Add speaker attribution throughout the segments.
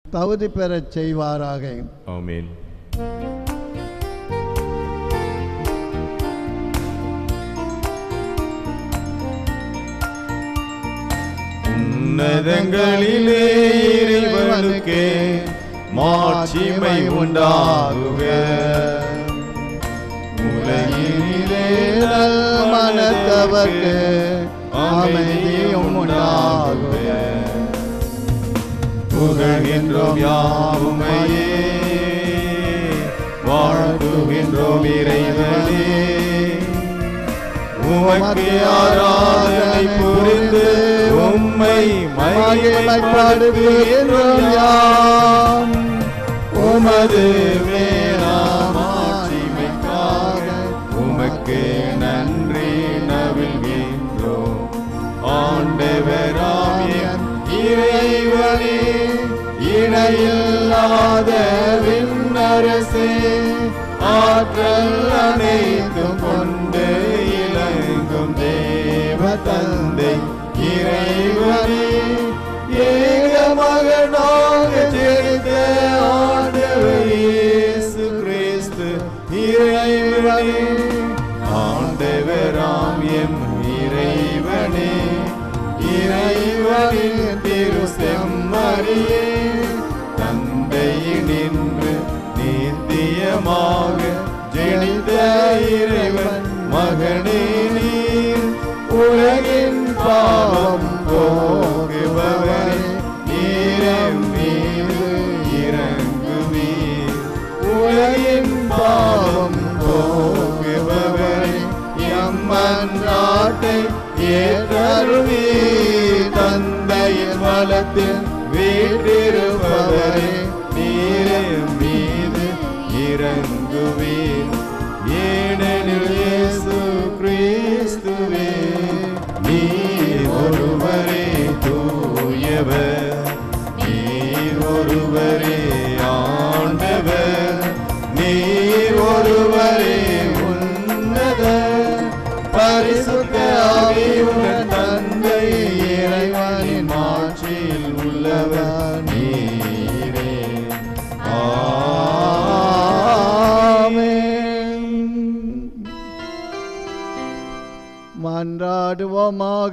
Speaker 1: தகுதி பெறச் செய்வாராக
Speaker 2: ஆமென் உன்னதங்களிலே இறைவனுக்கே மாட்சிமை உண்டாகுக
Speaker 1: உலகினிலே நல் மனத்தவர்க்கு அமைதியும் உண்டாகுக
Speaker 2: புகழ்கின்றோம் யாவுமையே வாழ்த்துகின்றோம் இறைவனே உமக்கு ஆராதனை புரிந்து உம்மை மகிமைப்படுத்துகின்றோம் யாம் உமது மேலாம் ஆட்சிமைக்காக உமக்கு நன்றி நவிழ்கின்றோம் ஆண்டவராமியம் இறைவனே இணையில்லாத விண்ணரசே ஆற்றல் அனைத்தும் கொண்டு இலங்கும் தேவ தந்தை இறைவனே ஏக மகனாக ஜெனித்த ஆண்டவர் இயேசு கிறிஸ்து இறைவனே ஆண்டவராம் எம் இறைவனே இறைவனின் திரு செம்மறியே தந்தையினின்று நித்தியமாக ஜெனித்த இறைவன் மகனே நீர் உலகின் பாவம் போகுபவரே நீரம் மீது இறங்குவீர் உலகின் பாவம் போகுபவரே எம்மன்றாட்டை ஏற்றருவீர் தந்தையின் வளத்தில் வீட்டிருப்பவரே நீரம் மீது இறங்குவீர் ஏனெனில் இயேசு கிறிஸ்துவே நீர் ஒருவரே தூயவர் நீர் ஒருவரே ஆண்டவர் நீர் ஒருவரே உன்னத பரிசுத்த ஆவியுடன் தந்தை இறைவனின் ஆட்சியில் உள்ளவர் நீரே
Speaker 1: ஆமென். மன்றாடுவோமாக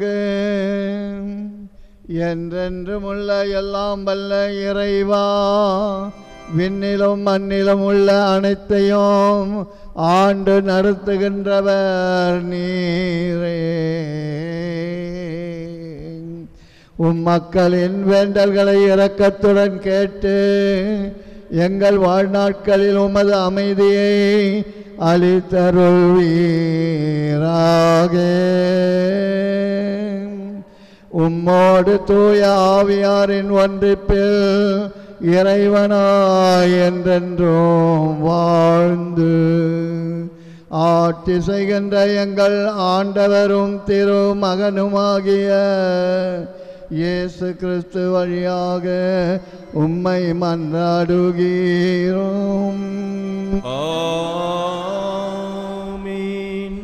Speaker 1: என்றென்றும் உள்ள எல்லாம் வல்ல இறைவா விண்ணிலும் மண்ணிலும் உள்ள அனைத்தையும் ஆண்டு நடத்துகின்றவர் நீரே உம் மக்களின் வேண்டல்களை இரக்கத்துடன் கேட்டு எங்கள் வாழ்நாட்களில் உமது அமைதியை அளித்தருள்வீராக உம்மோடு தூய ஆவியாரின் ஒன்றிப்பில் இறைவனாய் என்றென்றும் வாழ்ந்து ஆட்சி செய்கின்ற எங்கள் ஆண்டவரும் திரு மகனுமாகிய இயேசு கிறிஸ்து வழியாக உம்மை மன்றாடுகிறோம்
Speaker 2: ஆமீன்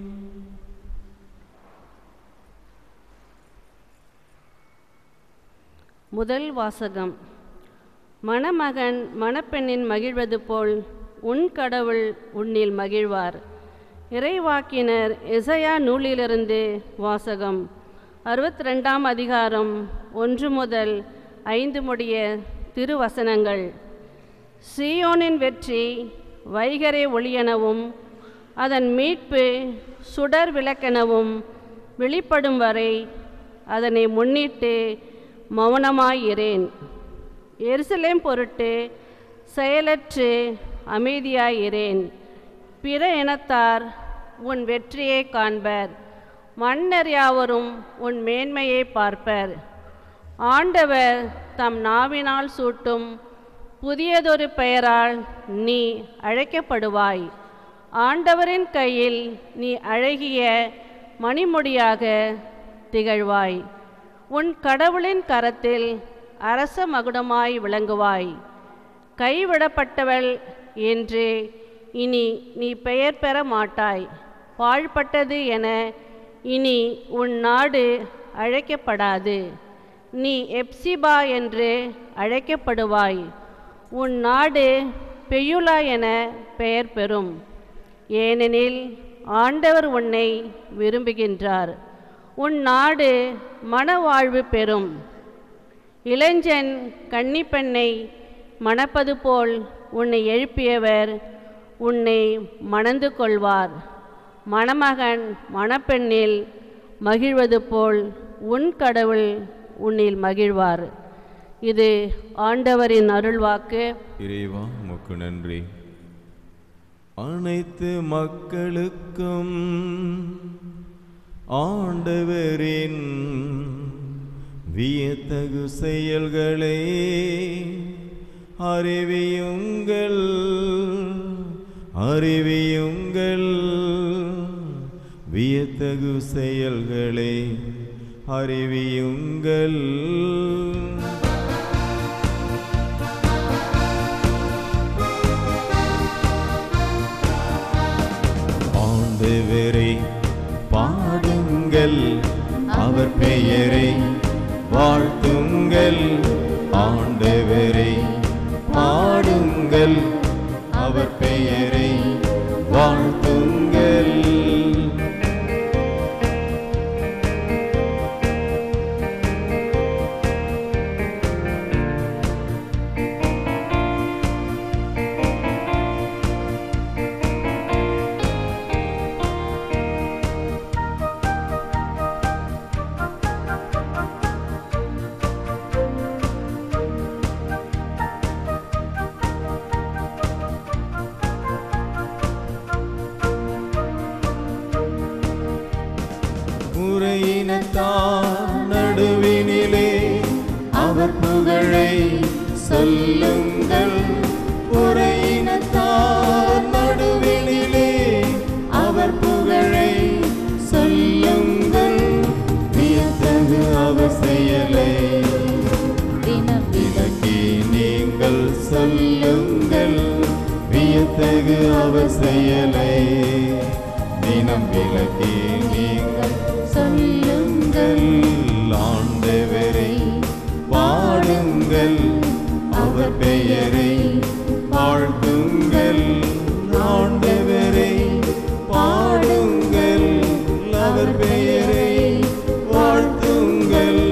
Speaker 3: முதல் வாசகம் மணமகன் மணப்பெண்ணின் மகிழ்வது போல் உன் கடவுள் உன்னில் மகிழ்வார் இறைவாக்கினர் எசையா நூலிலிருந்து வாசகம் அறுபத்தி ரெண்டாம் அதிகாரம் ஒன்று முதல் ஐந்து முடிய திருவசனங்கள் சீயோனின் வெற்றி வைகரை ஒளியெனவும் அதன் மீட்பு சுடர் விளக்கெனவும் வெளிப்படும் வரை அதனை முன்னிட்டு மௌனமாயிரேன் எருசலேம் பொருட்டு செயலற்று அமைதியாயிரேன் பிற இனத்தார் உன் வெற்றியை காண்பர் மன்னர் யாவரும் உன் மேன்மையை பார்ப்பர் ஆண்டவர் தம் நாவினால் சூட்டும் புதியதொரு பெயரால் நீ அழைக்கப்படுவாய் ஆண்டவரின் கையில் நீ அழகிய மணிமுடியாக திகழ்வாய் உன் கடவுளின் கரத்தில் அரச மகுடமாய் விளங்குவாய் கைவிடப்பட்டவள் என்று இனி நீ பெயர் பெற மாட்டாய் பாழ்பட்டது என இனி உன் நாடு அழைக்கப்படாது நீ எப்சிபா என்று அழைக்கப்படுவாய் உன் நாடு பெயுலா என பெயர் பெறும் ஏனெனில் ஆண்டவர் உன்னை விரும்புகின்றார் உன் நாடு மனவாழ்வு பெறும் இளைஞன் கன்னிப்பெண்ணை மணப்பது போல் உன்னை எழுப்பியவர் உன்னை மணந்து கொள்வார் மணமகன் மணப்பெண்ணில் மகிழ்வது போல் உன் கடவுள் உன்னில் மகிழ்வார் இது ஆண்டவரின் அருள்வாக்கு
Speaker 2: இறைவா உமக்கு நன்றி அனைத்து மக்களுக்கும் ஆண்டவரின் வியத்தகு செயல்களை அறிவியுங்கள் அறிவியுங்கள் வியத்தகு செயல்களை அறிவியுங்கள் ஆண்டவரை பாடுங்கள் அவர் பெயரை வாழ்த்துங்கள் ஆண்டவரை பாடுங்கள் அவர் பெயரை வாழ்த்துங்கள் உரையினத்தார் நடுவினிலே அவர் புகழை சொல்லுங்கள் உரையினத்தார் நடுவினிலே அவர் புகழை சொல்லுங்கள் வியத்தகு அவர் செயலை
Speaker 4: தினம்
Speaker 2: விலக்கி நீங்கள் சொல்லுங்கள் வியத்தகு அவர் செயலை தினம் விலக்கி நீங்கள்
Speaker 4: சொல்லுங்கள்
Speaker 2: ஆண்டவரை பாடுங்கள் அவர் பெயரை வாழ்த்துங்கள் ஆண்டவரை பாடுங்கள் அவர் பெயரை வாழ்த்துங்கள்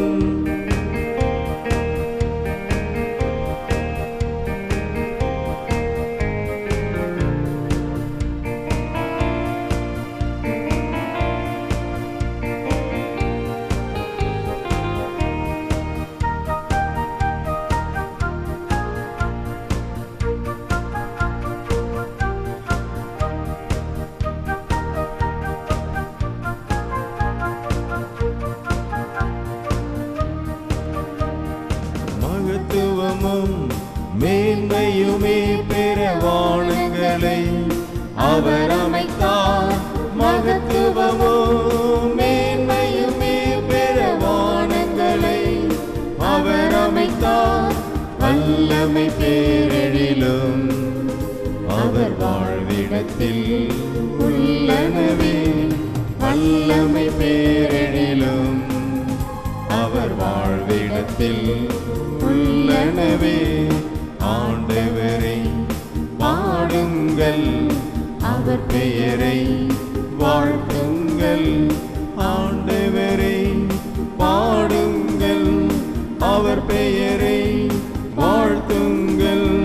Speaker 2: மகத்துவமும் மேன்மையுமே பெற வானங்களை அவர் அமைத்தார் மகத்துவமும் மேன்மையுமே பெற வானங்களை அவர் அமைத்தார் வல்லமை பேரெழிலும் அவர் வாழ்விடத்தில் உள்ளனவே வல்லமை பேரெழிலும் அவர் வாழ்விடத்தில் உள்ளனவே ஆண்டவரை பாடுங்கள் அவர் பெயரை வாழ்த்துங்கள் ஆண்டவரை பாடுங்கள் அவர் பெயரை வாழ்த்துங்கள்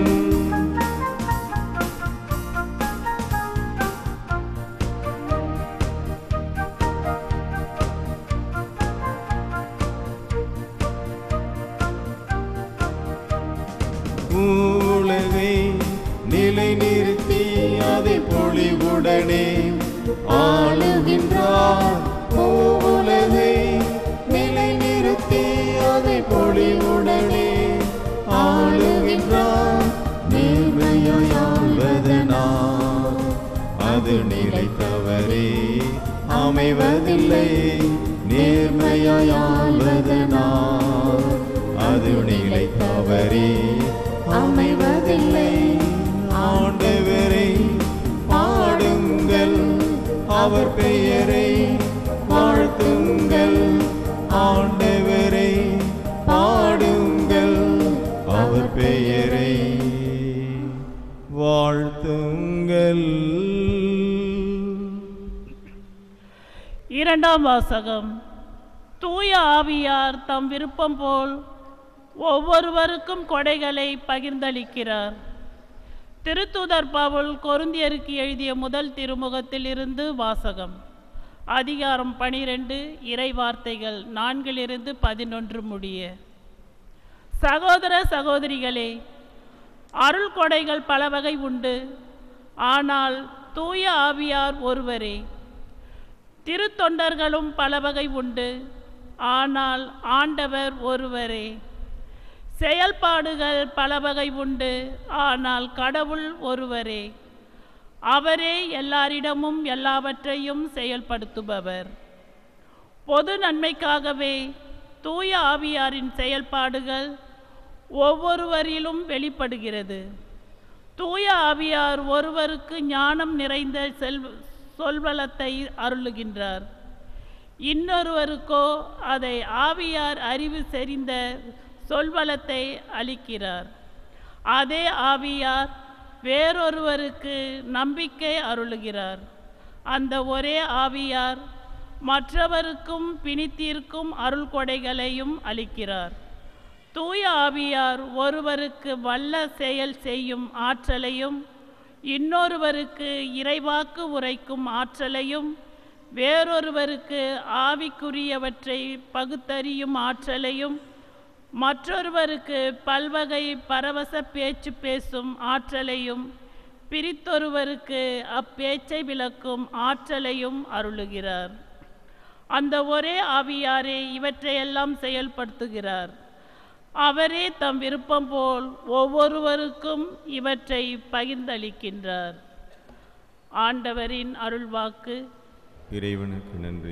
Speaker 2: உலகை நிலைநிறுத்தி அதை பொழிவுடனே ஆளுகின்றார் உலகை நிலைநிறுத்தி அதை பொழிவுடனே ஆளுகின்றார் நேர்மையாய் ஆள்வதனால் அது நிலைத்தவரே அமைவதில்லை நேர்மையாய் ஆள்வதனால் அது நிலைத்தவரே அமைவதில்லை ஆண்டவரை பாடுங்கள் அவர் பெயரை வாழ்த்துங்கள் ஆண்டவரை பெயரை வாழ்த்துங்கள்
Speaker 5: இரண்டாம் வாசகம் தூய ஆவியார் தம் விருப்பம் போல் ஒவ்வொருவருக்கும் கொடைகளை பகிர்ந்தளிக்கிறார் திருத்தூதர் பவுல் கொருந்தியருக்கு எழுதிய முதல் திருமுகத்தில் இருந்து வாசகம் அதிகாரம் பனிரெண்டு இறை வார்த்தைகள் நான்கிலிருந்து பதினொன்று முடிய சகோதர சகோதரிகளே அருள் கொடைகள் பல வகை உண்டு ஆனால் தூய ஆவியார் ஒருவரே திருத்தொண்டர்களும் பல வகை உண்டு ஆனால் ஆண்டவர் ஒருவரே செயல்பாடுகள் பல வகை உண்டு ஆனால் கடவுள் ஒருவரே அவரே எல்லாரிடமும் எல்லாவற்றையும் செயல்படுத்துபவர் பொது நன்மைக்காகவே தூய ஆவியாரின் செயல்பாடுகள் ஒவ்வொருவரிலும் வெளிப்படுகிறது தூய ஆவியார் ஒருவருக்கு ஞானம் நிறைந்த செல் சொல்வளத்தை அருளுகின்றார் இன்னொருவருக்கோ அதை ஆவியார் அறிவு செறிந்த சொல்வளத்தை அளிக்கிறார் அதே ஆவியார் வேறொருவருக்கு நம்பிக்கை அருளுகிறார் அந்த ஒரே ஆவியார் மற்றவருக்கும் பிணித்தீர்க்கும் அருள் கொடைகளையும் அளிக்கிறார் தூய ஆவியார் ஒருவருக்கு வல்ல செயல் செய்யும் ஆற்றலையும் இன்னொருவருக்கு இறைவாக்கு உரைக்கும் ஆற்றலையும் வேறொருவருக்கு ஆவிக்குரியவற்றை பகுத்தறியும் ஆற்றலையும் மற்றொருவருக்கு பல்வகை பரவச பேச்சு பேசும் ஆற்றலையும் பிரித்தொருவருக்கு அப்பேச்சை விளக்கும் ஆற்றலையும் அருளுகிறார் அந்த ஒரே ஆவியாரே இவற்றையெல்லாம் செயல்படுத்துகிறார் அவரே தம் விருப்பம் போல் ஒவ்வொருவருக்கும் இவற்றை பகிர்ந்தளிக்கின்றார் ஆண்டவரின் அருள்வாக்கு
Speaker 2: இறைவனுக்கு நன்றி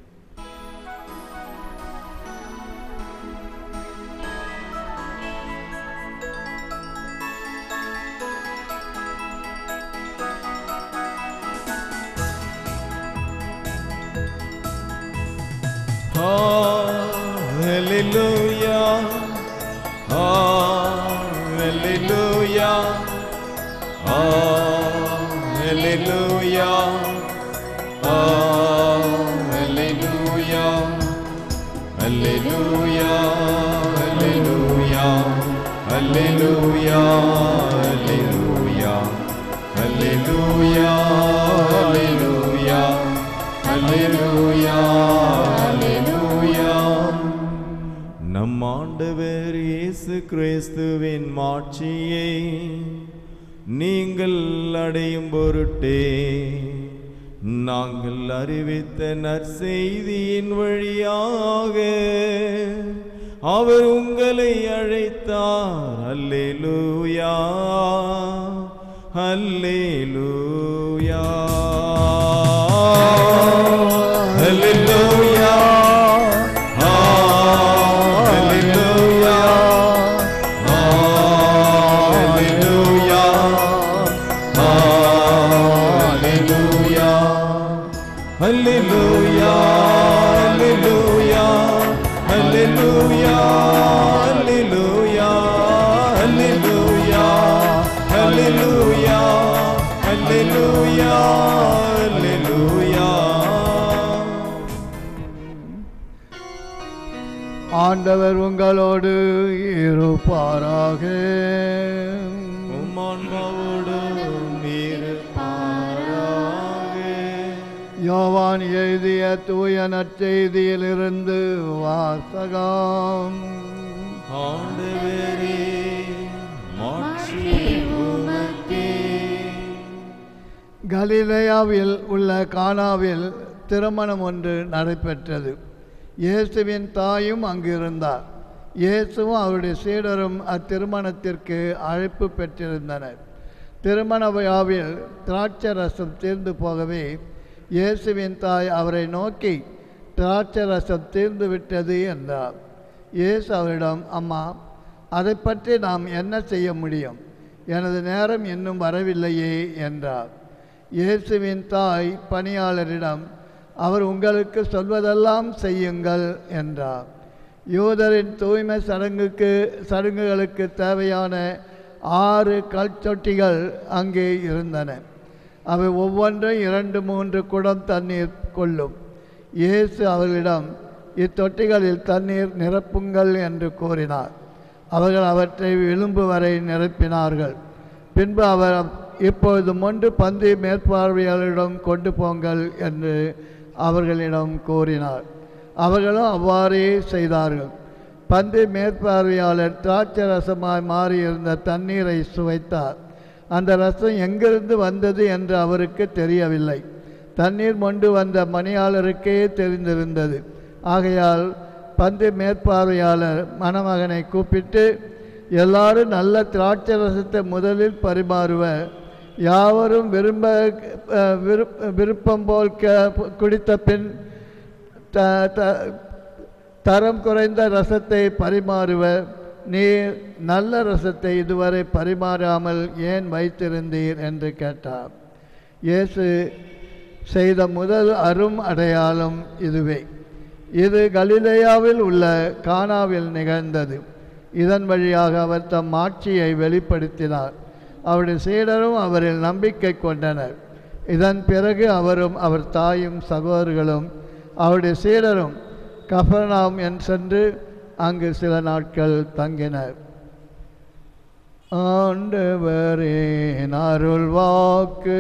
Speaker 2: Hallelujah. Hallelujah. Hallelujah. Hallelujah. Hallelujah. Hallelujah. Hallelujah. Hallelujah. Hallelujah. Hallelujah. Hallelujah. நம் ஆண்டவர் இயேசு கிறிஸ்துவின் மாட்சியை நீங்கள் அடையும் பொருட்டே நாங்கள் அறிவித்த நற்செய்தியின் வழியாக அவர் உங்களை அழைத்தார் அல்லேலூயா அல்லேலூயா அல்லேலூயா Hallelujah, hallelujah, hallelujah, hallelujah, hallelujah, hallelujah, hallelujah, hallelujah.
Speaker 1: ஆண்டவர் உங்களோடு இருப்பாராக
Speaker 2: உம்மான்மாவோடும் இருப்பாராக.
Speaker 1: யோவான் எழுதிய தூய நற்செய்தியிலிருந்து வாசகம்
Speaker 2: ஆண்டவரே, மாட்சி உமக்கே.
Speaker 1: கலிலேயாவில் உள்ள கானாவில் திருமணம் ஒன்று நடைபெற்றது இயேசுவின் தாயும் அங்கிருந்தார் இயேசுவும் அவருடைய சீடரும் அத்திருமணத்திற்கு அழைப்பு பெற்றிருந்தனர் திருமண விழாவில் திராட்சை ரசம் தீர்ந்து போகவே இயேசுவின் தாய் அவரை நோக்கி திராட்சை ரசம் தீர்ந்து விட்டது என்றார் இயேசு அவரிடம் அம்மா அதை பற்றி நாம் என்ன செய்ய முடியும் எனது நேரம் இன்னும் வரவில்லையே என்றார் இயேசுவின் தாய் பணியாளரிடம் அவர் உங்களுக்கு சொல்வதெல்லாம் செய்யுங்கள் என்றார் யூதரின் தூய்மை சடங்குக்கு சடங்குகளுக்கு தேவையான ஆறு கல் தொட்டிகள் அங்கே இருந்தன அவை ஒவ்வொன்றும் இரண்டு மூன்று குடம் தண்ணீர் கொள்ளும் இயேசு அவர்களிடம் இத்தொட்டிகளில் தண்ணீர் நிரப்புங்கள் என்று கூறினார் அவர்கள் அவற்றை விளிம்பு வரை நிரப்பினார்கள் பின்பு அவர் இப்பொழுது மொன்று பந்தி மேற்பார்வையாளரிடம் கொண்டு போங்கள் என்று அவர்களிடம் கூறினார் அவர்களும் அவ்வாறே செய்தார்கள் பந்தி மேற்பார்வையாளர் திராட்சை ரசமாய் மாறியிருந்த தண்ணீரை சுவைத்தார் அந்த ரசம் எங்கிருந்து வந்தது என்று அவருக்கு தெரியவில்லை தண்ணீர் மொண்டு வந்த மணியாளருக்கே தெரிந்திருந்தது ஆகையால் பந்து மேற்பார்வையாளர் மணமகனை கூப்பிட்டு எல்லாரும் நல்ல திராட்சை ரசத்தை முதலில் பரிமாறுவர் யாவரும் விரும்ப அஹ், விருப் விருப்பம் போல் க- குடித்த பின் த த- தரம் குறைந்த ரசத்தை பரிமாறுவர் நீர் நல்ல ரசத்தை இதுவரை பரிமாறாமல் ஏன் வைத்திருந்தீர் என்று கேட்டார் இயேசு செய்த முதல் அரும் அடையாளம் இதுவே இது கலிலேயாவில் உள்ள கானாவில் நிகழ்ந்தது இதன் வழியாக அவர் தம் ஆட்சியை வெளிப்படுத்தினார் அவருடைய சீடரும் அவரில் நம்பிக்கை கொண்டனர் இதன் பிறகு அவரும் அவர் தாயும் சகோதரர்களும் அவருடைய சீடரும் கஃபர்நாம் என் சென்று அங்கு சில நாட்கள் தங்கினர் ஆண்டவரே அருள் வாக்கு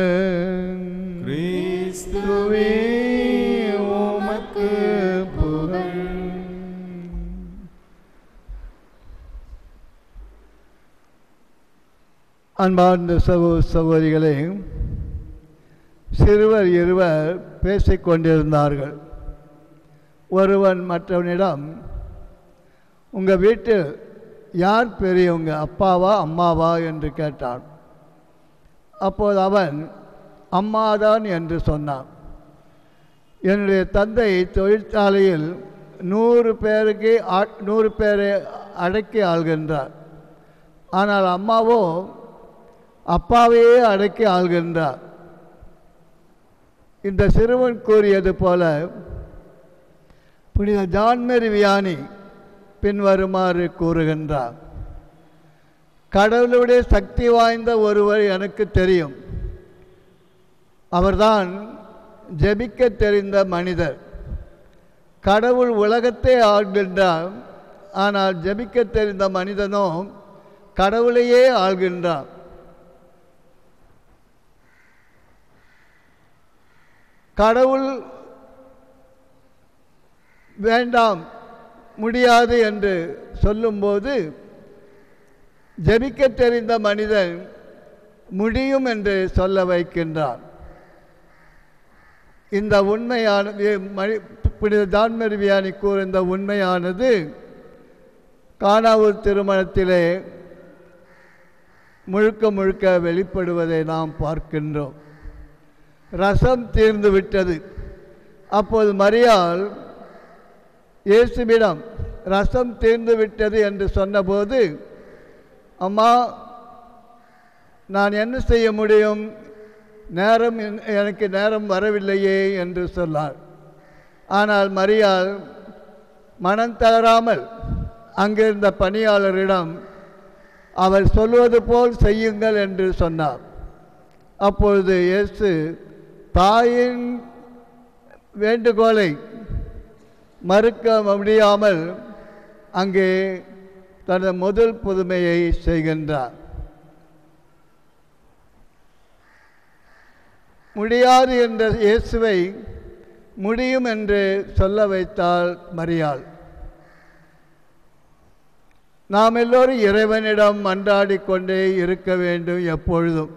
Speaker 2: கிறிஸ்துவே உமக்கு புகழ்
Speaker 1: அன்பார்ந்த சகோ சகோதரிகளே சிறுவர் இருவர் பேசிக் கொண்டிருந்தார்கள் ஒருவன் மற்றவனிடம் உங்கள் வீட்டு யார் பெரியவங்க அப்பாவா அம்மாவா என்று கேட்டான் அப்போது அவன் அம்மாதான் என்று சொன்னான் என்னுடைய தந்தை தொழிற்சாலையில் நூறு பேருக்கு ஆ- நூறு பேரை அடக்கி ஆள்கின்றார் ஆனால் அம்மாவோ அப்பாவையே அடக்கி ஆள்கின்றார் இந்த சிறுவன் கூறியது போல புனித ஜான்மேரி வியானி பின்வருமாறு கூறுகின்றார் கடவுளுடைய சக்தி வாய்ந்த ஒருவர் எனக்கு தெரியும் அவர்தான் ஜெபிக்க தெரிந்த மனிதர் கடவுள் உலகத்தை ஆள்கின்றார் ஆனால் ஜெபிக்க தெரிந்த மனிதனோ கடவுளையே ஆள்கின்றான் கடவுள் வேண்டாம் முடியாது என்று சொல்லும்போது ஜெபிக்க தெரிந்த மனிதன் முடியும் என்று சொல்ல வைக்கின்றான் இந்த உண்மையான மணி புனித தான்மரி வியானி கூறிந்த உண்மையானது காணாவூர் திருமணத்திலே முழுக்க முழுக்க வெளிப்படுவதை நாம் பார்க்கின்றோம் ரசம் தீர்ந்து விட்டது அப்போது மரியாள் இயேசுவிடம் ரசம் தீர்ந்து விட்டது என்று சொன்னபோது அம்மா நான் என்ன செய்ய முடியும் நேரம் என்- எனக்கு நேரம் வரவில்லையே என்று சொன்னார் ஆனால் மரியாள் மனம் தளராமல் அங்கிருந்த பணியாளரிடம் அவர் சொல்வது போல் செய்யுங்கள் என்று சொன்னார் அப்பொழுது இயேசு தாயின் வேண்டுகோளை மறுக்க முடியாமல் அங்கே தனது முதல் புதுமையை செய்கின்றார் முடியாது என்ற இயேசுவை முடியும் என்று சொல்ல வைத்தாள் மரியாள் நாம் எல்லோரும் இறைவனிடம் மன்றாடிக் கொண்டே இருக்க வேண்டும் எப்பொழுதும்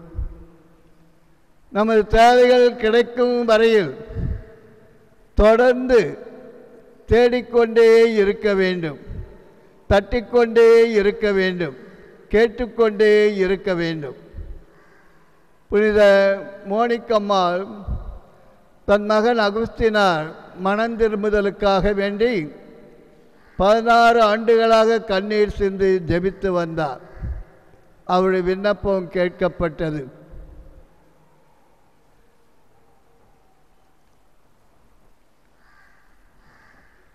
Speaker 1: நமது தேவைகள் கிடைக்கும் வரையில் தொடர்ந்து தேடிக்கொண்டே இருக்க வேண்டும் தட்டிக்கொண்டே இருக்க வேண்டும் கேட்டுக்கொண்டே இருக்க வேண்டும் புனித மோனிக்கம்மாள் தன் மகன் அகுஸ்தினார் மனம் திரும்புதலுக்காக வேண்டி பதினாறு ஆண்டுகளாக கண்ணீர் சிந்து ஜெபித்து வந்தார் அவருடைய விண்ணப்பம் கேட்கப்பட்டது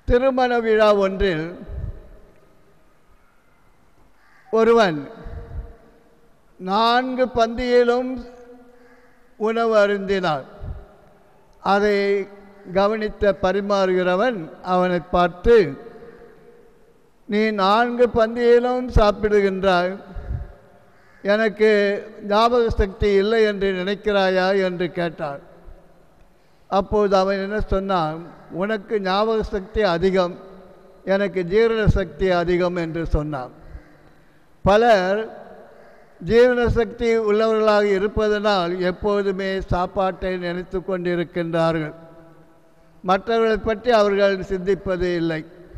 Speaker 1: திருமண விழா ஒன்றில் ஒருவன் நான்கு பந்தியிலும் உணவு அருந்தினான் அதை கவனித்த பரிமாறுகிறவன் அவனை பார்த்து நீ நான்கு பந்தியிலும் சாப்பிடுகின்றாய் எனக்கு ஞாபக சக்தி இல்லை என்று நினைக்கிறாயா என்று கேட்டான் அப்போது அவன் என்ன சொன்னான் உனக்கு ஞாபக சக்தி அதிகம் எனக்கு ஜீரண சக்தி அதிகம் என்று சொன்னான் பலர் ஜீரண சக்தி உள்ளவர்களாக இருப்பதனால் எப்போதுமே சாப்பாட்டை நினைத்து கொண்டிருக்கின்றார்கள் மற்றவர்களை பற்றி அவர்கள் சிந்திப்பது இல்லை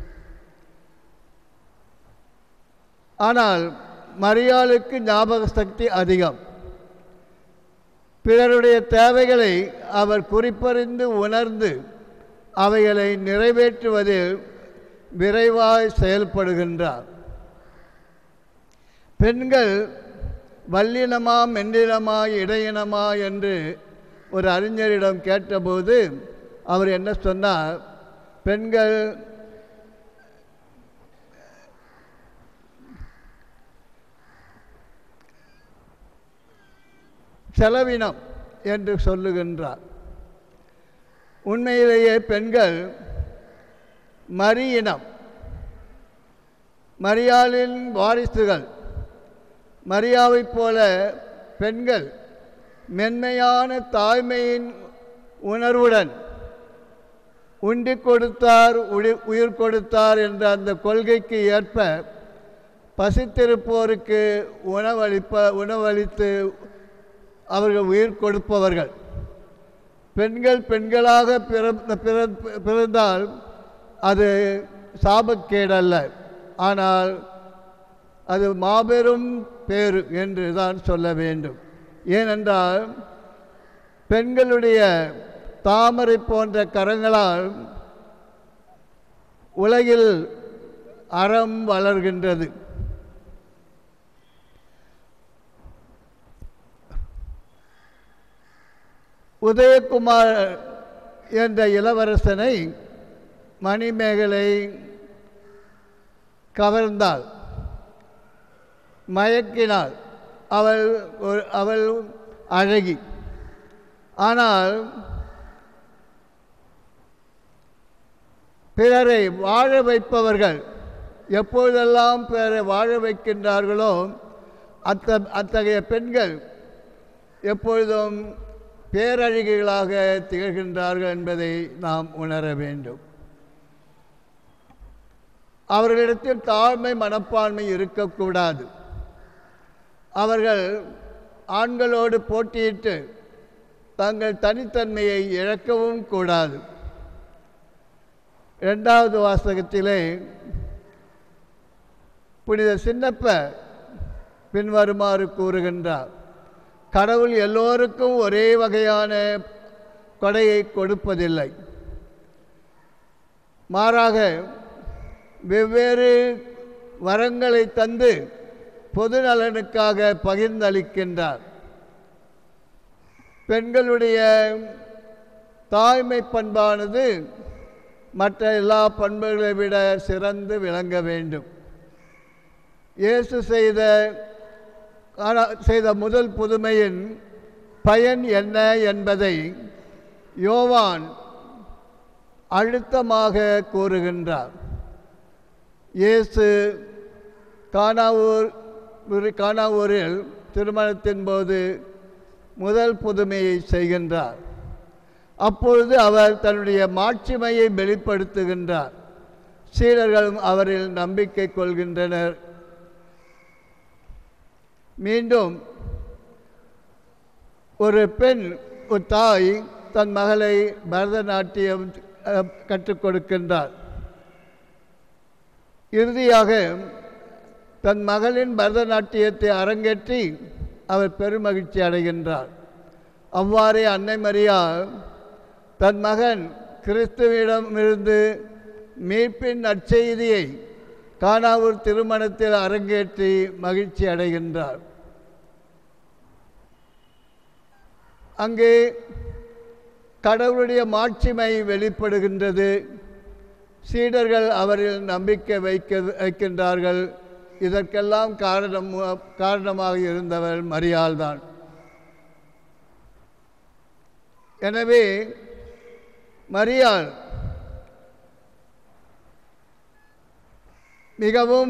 Speaker 1: ஆனால் மரியாளுக்கு ஞாபக சக்தி அதிகம் பிறருடைய தேவைகளை அவர் குறிப்பறிந்து உணர்ந்து அவைகளை நிறைவேற்றுவதில் விரைவாய் செயல்படுகின்றார் பெண்கள் வல்லினமா மென்னினமா இடையினமா என்று ஒரு அறிஞரிடம் கேட்டபோது அவர் என்ன சொன்னார் பெண்கள் செலவினம் என்று சொல்லுகின்றார் உண்மையிலேயே பெண்கள் மரியனம் மரியாளின் வாரிசுகள் மரியாவைப் போல பெண்கள் மென்மையான தாய்மையின் உணர்வுடன் உண்டி கொடுத்தார் உடி உயிர் கொடுத்தார் என்ற அந்த கொள்கைக்கு ஏற்ப பசித்திருப்போருக்கு உணவளிப்ப உணவளித்து அவர்கள் உயிர் கொடுப்பவர்கள் பெண்கள் பெண்களாக பிறந்த பிற- பிறந்தால் அது சாபக்கேடல்ல ஆனால் அது மாபெரும் பேறு என்று தான் சொல்ல வேண்டும் ஏனென்றால் பெண்களுடைய தாமரை போன்ற கரங்களால் உலகில் அறம் வளர்கின்றது உதயகுமார் என்ற இளவரசனை மணிமேகலை கவர்ந்தாள் மயக்கினாள் அவள் ஒரு அவள் அழகி ஆனால் பிறரை வாழ வைப்பவர்கள் எப்பொழுதெல்லாம் பிறரை வாழ வைக்கின்றார்களோ அத்த அத்தகைய பெண்கள் எப்பொழுதும் பேரழகிகளாக திகழ்கின்றார்கள் என்பதை நாம் உணர வேண்டும் அவர்களிடத்தில் தாழ்மை மனப்பான்மை இருக்கக்கூடாது அவர்கள் ஆண்களோடு போட்டியிட்டு தங்கள் தனித்தன்மையை இழக்கவும் கூடாது இரண்டாவது வாசகத்திலே புனித சின்னப்ப பின்வருமாறு கூறுகின்றார் கடவுள் எல்லோருக்கும் ஒரே வகையான கொடையை கொடுப்பதில்லை மாறாக வெவ்வேறு வரங்களை தந்து பொது நலனுக்காக பகிர்ந்தளிக்கின்றார் பெண்களுடைய தாய்மை பண்பானது மற்ற எல்லா பண்புகளை விட சிறந்து விளங்க வேண்டும் இயேசு செய்த ஆனா- செய்த முதல் புதுமையின் பயன் என்ன என்பதை யோவான் அழுத்தமாக கூறுகின்றார் இயேசு கானாவூர் ஒரு- கானாவூரில் திருமணத்தின் போது முதல் புதுமையை செய்கின்றார் அப்பொழுது அவர் தன்னுடைய மாட்சிமையை வெளிப்படுத்துகின்றார் சீடர்களும் அவரில் நம்பிக்கை கொள்கின்றனர் மீண்டும் ஒரு பெண் ஒரு தாய் தன் மகளை பரதநாட்டியம் அஹ், கற்றுக் கொடுக்கின்றார் இறுதியாக தன் மகளின் பரதநாட்டியத்தை அரங்கேற்றி அவர் பெருமகிழ்ச்சி அடைகின்றார் அவ்வாறே அன்னை மரியா தன் மகன் கிறிஸ்துவிடமிருந்து மீட்பின் நற்செய்தியை கானாவூர் திருமணத்தில் அரங்கேற்றி மகிழ்ச்சி அடைகின்றார் அங்கே கடவுளுடைய மாட்சிமை வெளிப்படுகின்றது சீடர்கள் அவரில் நம்பிக்கை வைக்க வைக்கின்றார்கள் இதற்கெல்லாம் காரணம் காரணமாக இருந்தவர் மரியாள்தான் எனவே மரியாள் மிகவும்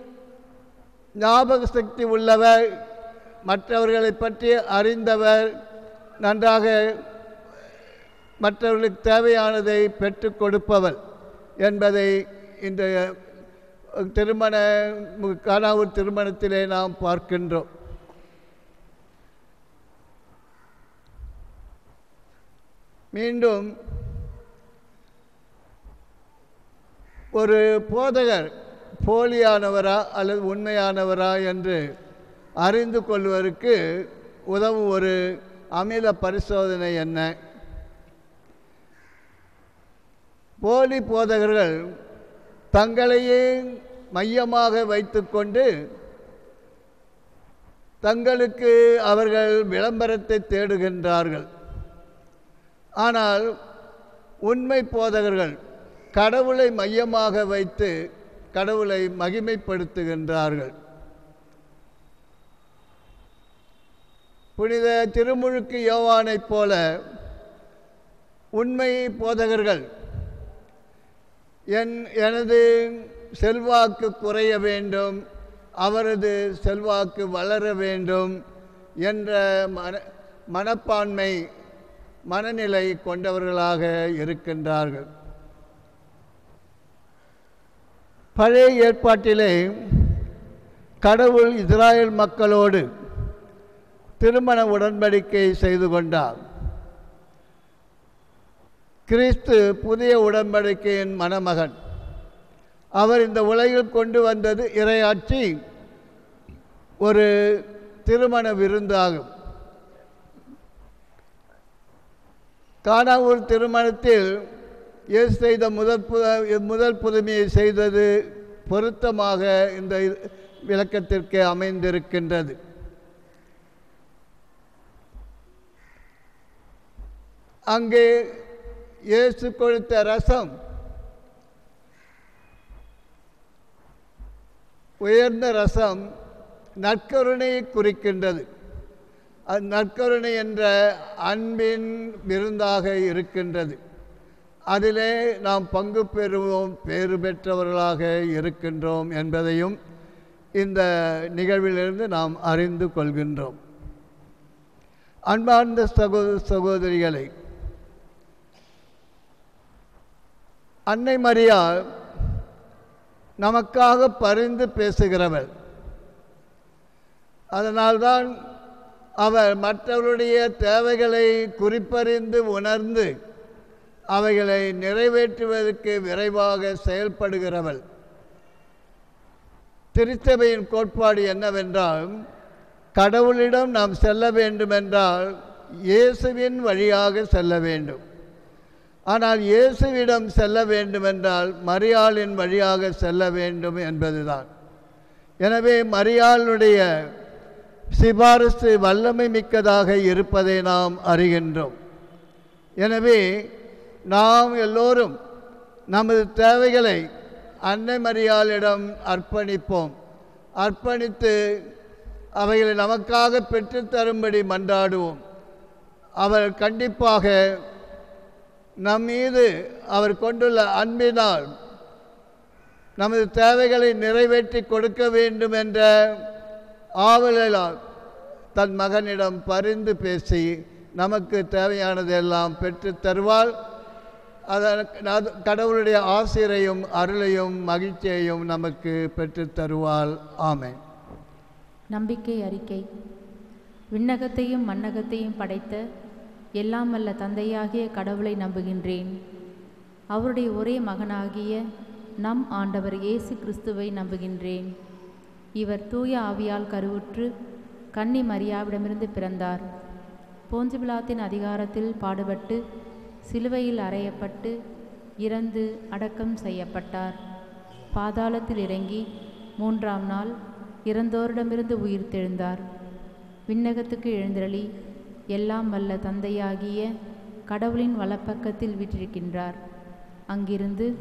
Speaker 1: ஞாபக சக்தி உள்ளவர் மற்றவர்களை பற்றி அறிந்தவர் நன்றாக மற்றவர்களுக்கு தேவையானதை பெற்றுக் கொடுப்பவர் என்பதை இந்த திருமண கானாவூர் திருமணத்திலே நாம் பார்க்கின்றோம் மீண்டும் ஒரு போதகர் போலியானவரா அல்லது உண்மையானவரா என்று அறிந்து கொள்வதற்கு உதவும் ஒரு அமில பரிசோதனை என்ன போலி போதகர்கள் தங்களையே மையமாக வைத்துக்கொண்டு தங்களுக்கு அவர்கள் விளம்பரத்தை தேடுகின்றார்கள் ஆனால் உண்மை போதகர்கள் கடவுளை மையமாக வைத்து கடவுளை மகிமைப்படுத்துகின்றார்கள் புனித திருமுழுக்கு யோவானைப் போல உண்மை போதகர்கள் என் எனது செல்வாக்கு குறைய வேண்டும் அவரது செல்வாக்கு வளர வேண்டும் என்ற மன மனப்பான்மை மனநிலை கொண்டவர்களாக இருக்கின்றார்கள் பழைய ஏற்பாட்டிலே கடவுள் இஸ்ராயல் மக்களோடு திருமண உடன்படிக்கை செய்து கொண்டார் கிறிஸ்து புதிய உடன்படிக்கையின் மணமகன் அவர் இந்த உலகில் கொண்டு வந்தது இறையாட்சி ஒரு திருமண விருந்தாகும் கானாவூர் திருமணத்தில் இயேசு செய்த முதல் பு முதல் புதுமையை செய்தது பொருத்தமாக இந்த விளக்கத்திற்கு அமைந்திருக்கின்றது அங்கே இயேசு கொடுத்த ரசம் உயர்ந்த ரசம் நற்கருணையை குறிக்கின்றது அது நற்கருணை என்ற அன்பின் விருந்தாக இருக்கின்றது அதிலே நாம் பங்கு பெறுவோம் பேறு பெற்றவர்களாக இருக்கின்றோம் என்பதையும் இந்த நிகழ்விலிருந்து நாம் அறிந்து கொள்கின்றோம் அன்பார்ந்த சகோதர சகோதரிகளை அன்னை மரியா நமக்காக பரிந்து பேசுகிறவள் அதனால்தான் அவர் மற்றவருடைய தேவைகளை குறிப்பறிந்து உணர்ந்து அவைகளை நிறைவேற்றுவதற்கு விரைவாக செயல்படுகிறவள் திருச்சபையின் கோட்பாடு என்னவென்றால் கடவுளிடம் நாம் செல்ல வேண்டுமென்றால் இயேசுவின் வழியாக செல்ல வேண்டும் ஆனால் இயேசுவிடம் செல்ல வேண்டுமென்றால் மரியாளின் வழியாக செல்ல வேண்டும் என்பதுதான் எனவே மரியாளுடைய சிபாரிசு வல்லமை மிக்கதாக இருப்பதை நாம் அறிகின்றோம் எனவே நாம் எல்லோரும் நமது தேவைகளை அன்னை மரியாளிடம் அர்ப்பணிப்போம் அர்ப்பணித்து அவைகளை நமக்காக பெற்றுத்தரும்படி மன்றாடுவோம் அவர் கண்டிப்பாக நம் மீது அவர் கொண்டுள்ள அன்பினால் நமது தேவைகளை நிறைவேற்றி கொடுக்க வேண்டும் என்ற ஆவலால் தன் மகனிடம் பரிந்து பேசி நமக்கு தேவையானதெல்லாம் பெற்று தருவாள் அதற்கு அது கடவுளுடைய ஆசிரையும் அருளையும் மகிழ்ச்சியையும் நமக்கு பெற்றுத் தருவாள் ஆமென்
Speaker 4: நம்பிக்கை அறிக்கை விண்ணகத்தையும் மண்ணகத்தையும் படைத்த எல்லாம் வல்ல தந்தையாகிய கடவுளை நம்புகின்றேன் அவருடைய ஒரே மகனாகிய நம் ஆண்டவர் இயேசு கிறிஸ்துவை நம்புகின்றேன் இவர் தூய ஆவியால் கருவுற்று கன்னி மரியாவிடமிருந்து பிறந்தார் போஞ்சிபிலாத்தின் அதிகாரத்தில் பாடுபட்டு சிலுவையில் அறையப்பட்டு இறந்து அடக்கம் செய்யப்பட்டார் பாதாளத்தில் இறங்கி மூன்றாம் நாள் இறந்தோரிடமிருந்து உயிர் தெழுந்தார் விண்ணகத்துக்கு எழுந்தருளி எல்லாம் வல்ல தந்தையாகிய கடவுளின் வலப்பக்கத்தில் வீற்றிருக்கின்றார் அங்கிருந்து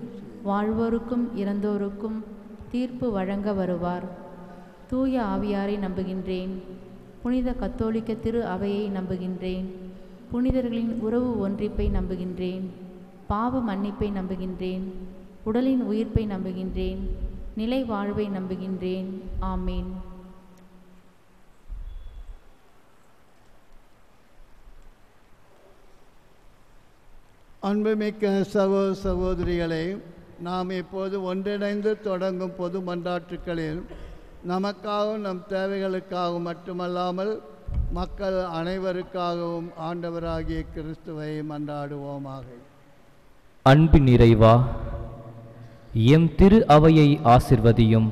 Speaker 4: வாழ்வோருக்கும் இறந்தோருக்கும் தீர்ப்பு வழங்க வருவார் தூய ஆவியாரை நம்புகின்றேன் புனித கத்தோலிக்க திரு அவையை நம்புகின்றேன் புனிதர்களின் உறவு ஒன்றிப்பை நம்புகின்றேன் பாவ மன்னிப்பை நம்புகின்றேன் உடலின் உயிர்ப்பை நம்புகின்றேன் நிலை வாழ்வை நம்புகின்றேன் ஆமேன்
Speaker 1: அன்புமிக்க சகோ சகோதரிகளே நாம் இப்போது ஒன்றிணைந்து தொடங்கும் பொது மன்றாட்டுக்களில் நமக்காகவும் நம் தேவைகளுக்காகவும் மட்டுமல்லாமல் மக்கள் அனைவருக்காகவும் ஆண்டவராகிய கிறிஸ்துவை மன்றாடுவோமாக
Speaker 6: அன்பின் நிறைவா எம் திரு அவையை ஆசிர்வதியும்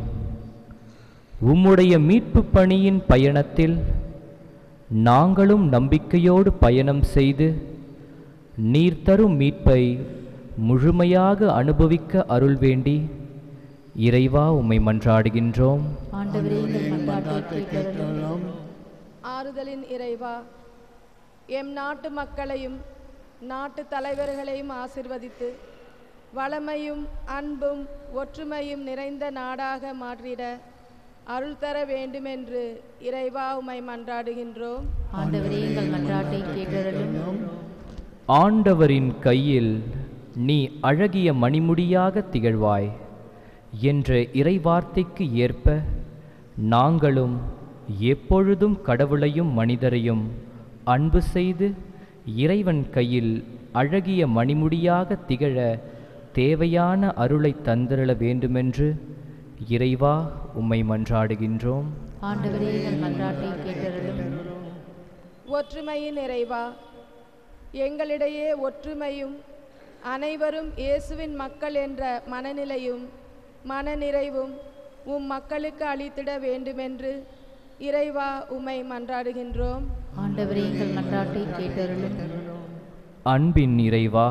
Speaker 6: உம்முடைய மீட்புப் பணியின் பயணத்தில் நாங்களும் நம்பிக்கையோடு பயணம் செய்து நீர் தரும் மீட்பை முழுமையாக அனுபவிக்க அருள் வேண்டி இறைவா உம்மை மன்றாடுகின்றோம்
Speaker 4: ஆண்டவரே எங்கள் மன்றாட்டை கேட்டருளும்
Speaker 7: ஆறுதலின் இறைவா எம் நாட்டு மக்களையும் நாட்டு தலைவர்களையும் ஆசிர்வதித்து வளமையும் அன்பும் ஒற்றுமையும் நிறைந்த நாடாக மாற்றிட அருள் தர வேண்டுமென்று இறைவா உமை மன்றாடுகின்றோம்
Speaker 4: ஆண்டவரே எங்கள் மன்றாட்டை கேட்டருளும்
Speaker 6: ஆண்டவரின் கையில் நீ அழகிய மணிமுடியாக திகழ்வாய் என்ற இறைவார்த்தைக்கு ஏற்ப நாங்களும் எப்பொழுதும் கடவுளையும் மனிதரையும் அன்பு செய்து இறைவன் கையில் அழகிய மணிமுடியாக திகழ தேவையான அருளை தந்திரள வேண்டுமென்று இறைவா உம்மை மன்றாடுகின்றோம்
Speaker 4: ஆண்டவரே எங்கள் மன்றாட்டை கேட்டருளும்
Speaker 7: ஒற்றுமையின் இறைவா எங்களிடையே ஒற்றுமையும் அனைவரும் இயேசுவின் மக்கள் என்ற மனநிலையும் மனநிறைவும் உம் மக்களுக்கு அளித்திட வேண்டுமென்று இறைவா உம்மை மன்றாடுகின்றோம்
Speaker 4: ஆண்டவரே எங்கள் மன்றாட்டை கேட்டருளும்
Speaker 6: அன்பின் இறைவா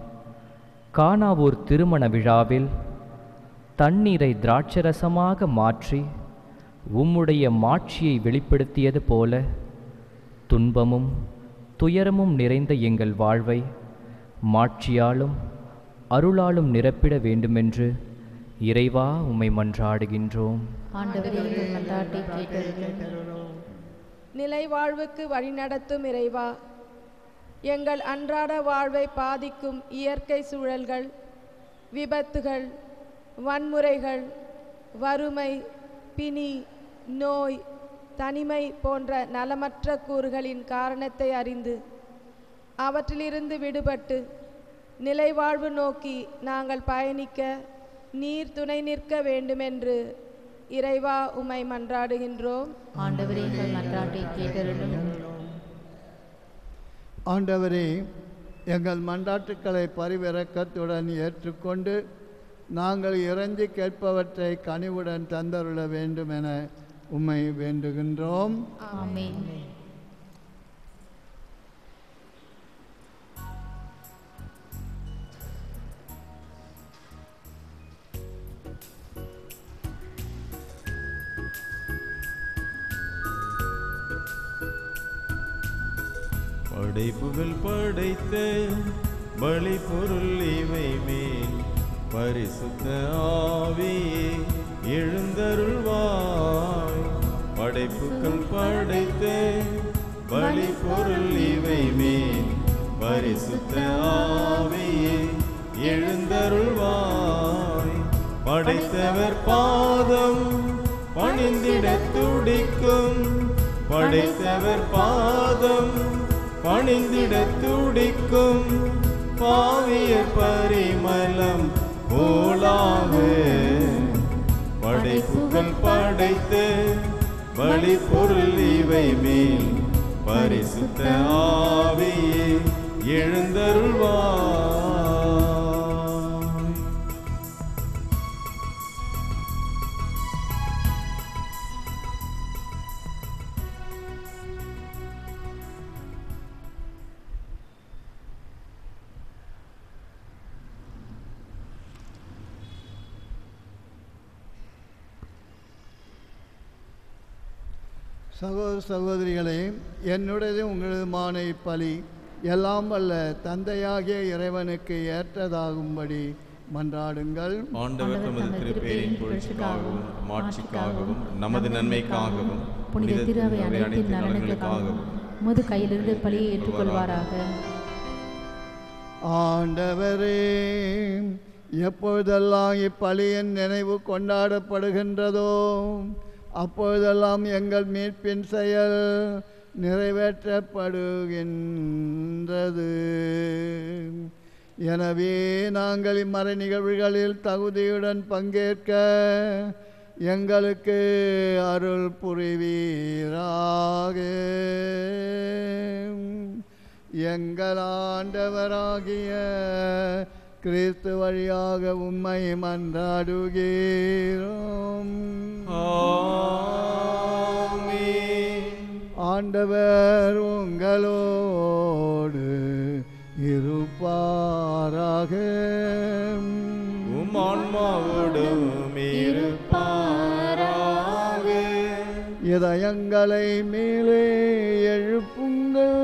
Speaker 6: கானாவூர் திருமண விழாவில் தண்ணீரை திராட்சரசமாக மாற்றி உம்முடைய மாட்சியை வெளிப்படுத்தியது போல துன்பமும் துயரமும் நிறைந்த எங்கள் வாழ்வை மாட்சியாலும் அருளாலும் நிரப்பிட வேண்டுமென்று இறைவா உம்மை மன்றாடுகின்றோம்
Speaker 4: ஆண்டவரே எங்கள் மன்றாட்டை கேட்டருளும்
Speaker 7: நிலை வாழ்வுக்கு வழிநடத்தும் இறைவா எங்கள் அன்றாட வாழ்வை பாதிக்கும் இயற்கை சூழல்கள் விபத்துகள் வன்முறைகள் வறுமை பிணி நோய் தனிமை போன்ற நலமற்ற கூறுகளின் காரணத்தை அறிந்து அவற்றிலிருந்து விடுபட்டு நிலைவாழ்வு நோக்கி நாங்கள் பயணிக்க நீர் துணை நிற்க வேண்டுமென்று இறைவா உமை மன்றாடுகின்றோம்
Speaker 4: ஆண்டவரே எங்கள் மன்றாட்டை கேட்டருளும்
Speaker 1: ஆண்டவரே எங்கள் மன்றாட்டுக்களை பரிவிறக்கத்துடன் ஏற்றுக்கொண்டு நாங்கள் இறைஞ்சி கேட்பவற்றை கனிவுடன் தந்தருள வேண்டும் என உம்மை வேண்டுகின்றோம்
Speaker 4: ஆமென்
Speaker 2: படைப்புகள் படைத்த பலி பொருள் இவை மேல் பரிசுத்த ஆவியே எழுந்தருள்வாய் படைப்புகள் படைத்த பலி பொருள் இவை மேல் பரிசுத்த ஆவியே எழுந்தருள்வாய் படைத்தவர் பாதம் பணிந்திட துடிக்கும் படைத்தவர் பாதம் பணிந்திட துடிக்கும் பாவிய பரிமளம் போலாக படைப்புகள் படைத்த பலி பொருள் இவை மேல் பரிசுத்த ஆவியே எழுந்தருள்வாய்
Speaker 1: சகோதர சகோதரிகளே என்னுடையது உங்களதுமான இப்பலி எல்லாம் வல்ல தந்தையாகிய இறைவனுக்கு ஏற்றதாகும்படி மன்றாடுங்கள்
Speaker 2: ஆண்டவர் தமது திருப்பேரின் புகழ்ச்சிக்காகவும் மாட்சிக்காகவும் நமது நன்மைக்காகவும்
Speaker 4: புனித திரு அவை அனைத்தின்
Speaker 2: நலன்களுக்காகவும்
Speaker 4: நலனுக்காகவும் உமது கையிலிருந்து பழியை ஏற்றுக்கொள்வாராக
Speaker 1: ஆண்டவரே எப்பொழுதெல்லாம் இப்பலியின் நினைவு கொண்டாடப்படுகின்றதோ அப்பொழுதெல்லாம் எங்கள் மீட்பின் செயல் நிறைவேற்றப்படுகின்றது எனவே நாங்கள் இம்மறை நிகழ்வுகளில் தகுதியுடன் பங்கேற்க எங்களுக்கு அருள் புரிவீராக எங்கள் ஆண்டவராகிய கிறிஸ்து வழியாக உம்மை மன்றாடுகிறோம்
Speaker 2: ஆமென்.
Speaker 1: ஆண்டவர் உங்களோடு இருப்பாராக
Speaker 2: உம் ஆன்மாவோடும் இருப்பாராக
Speaker 1: இதயங்களை மேலே எழுப்புங்கள்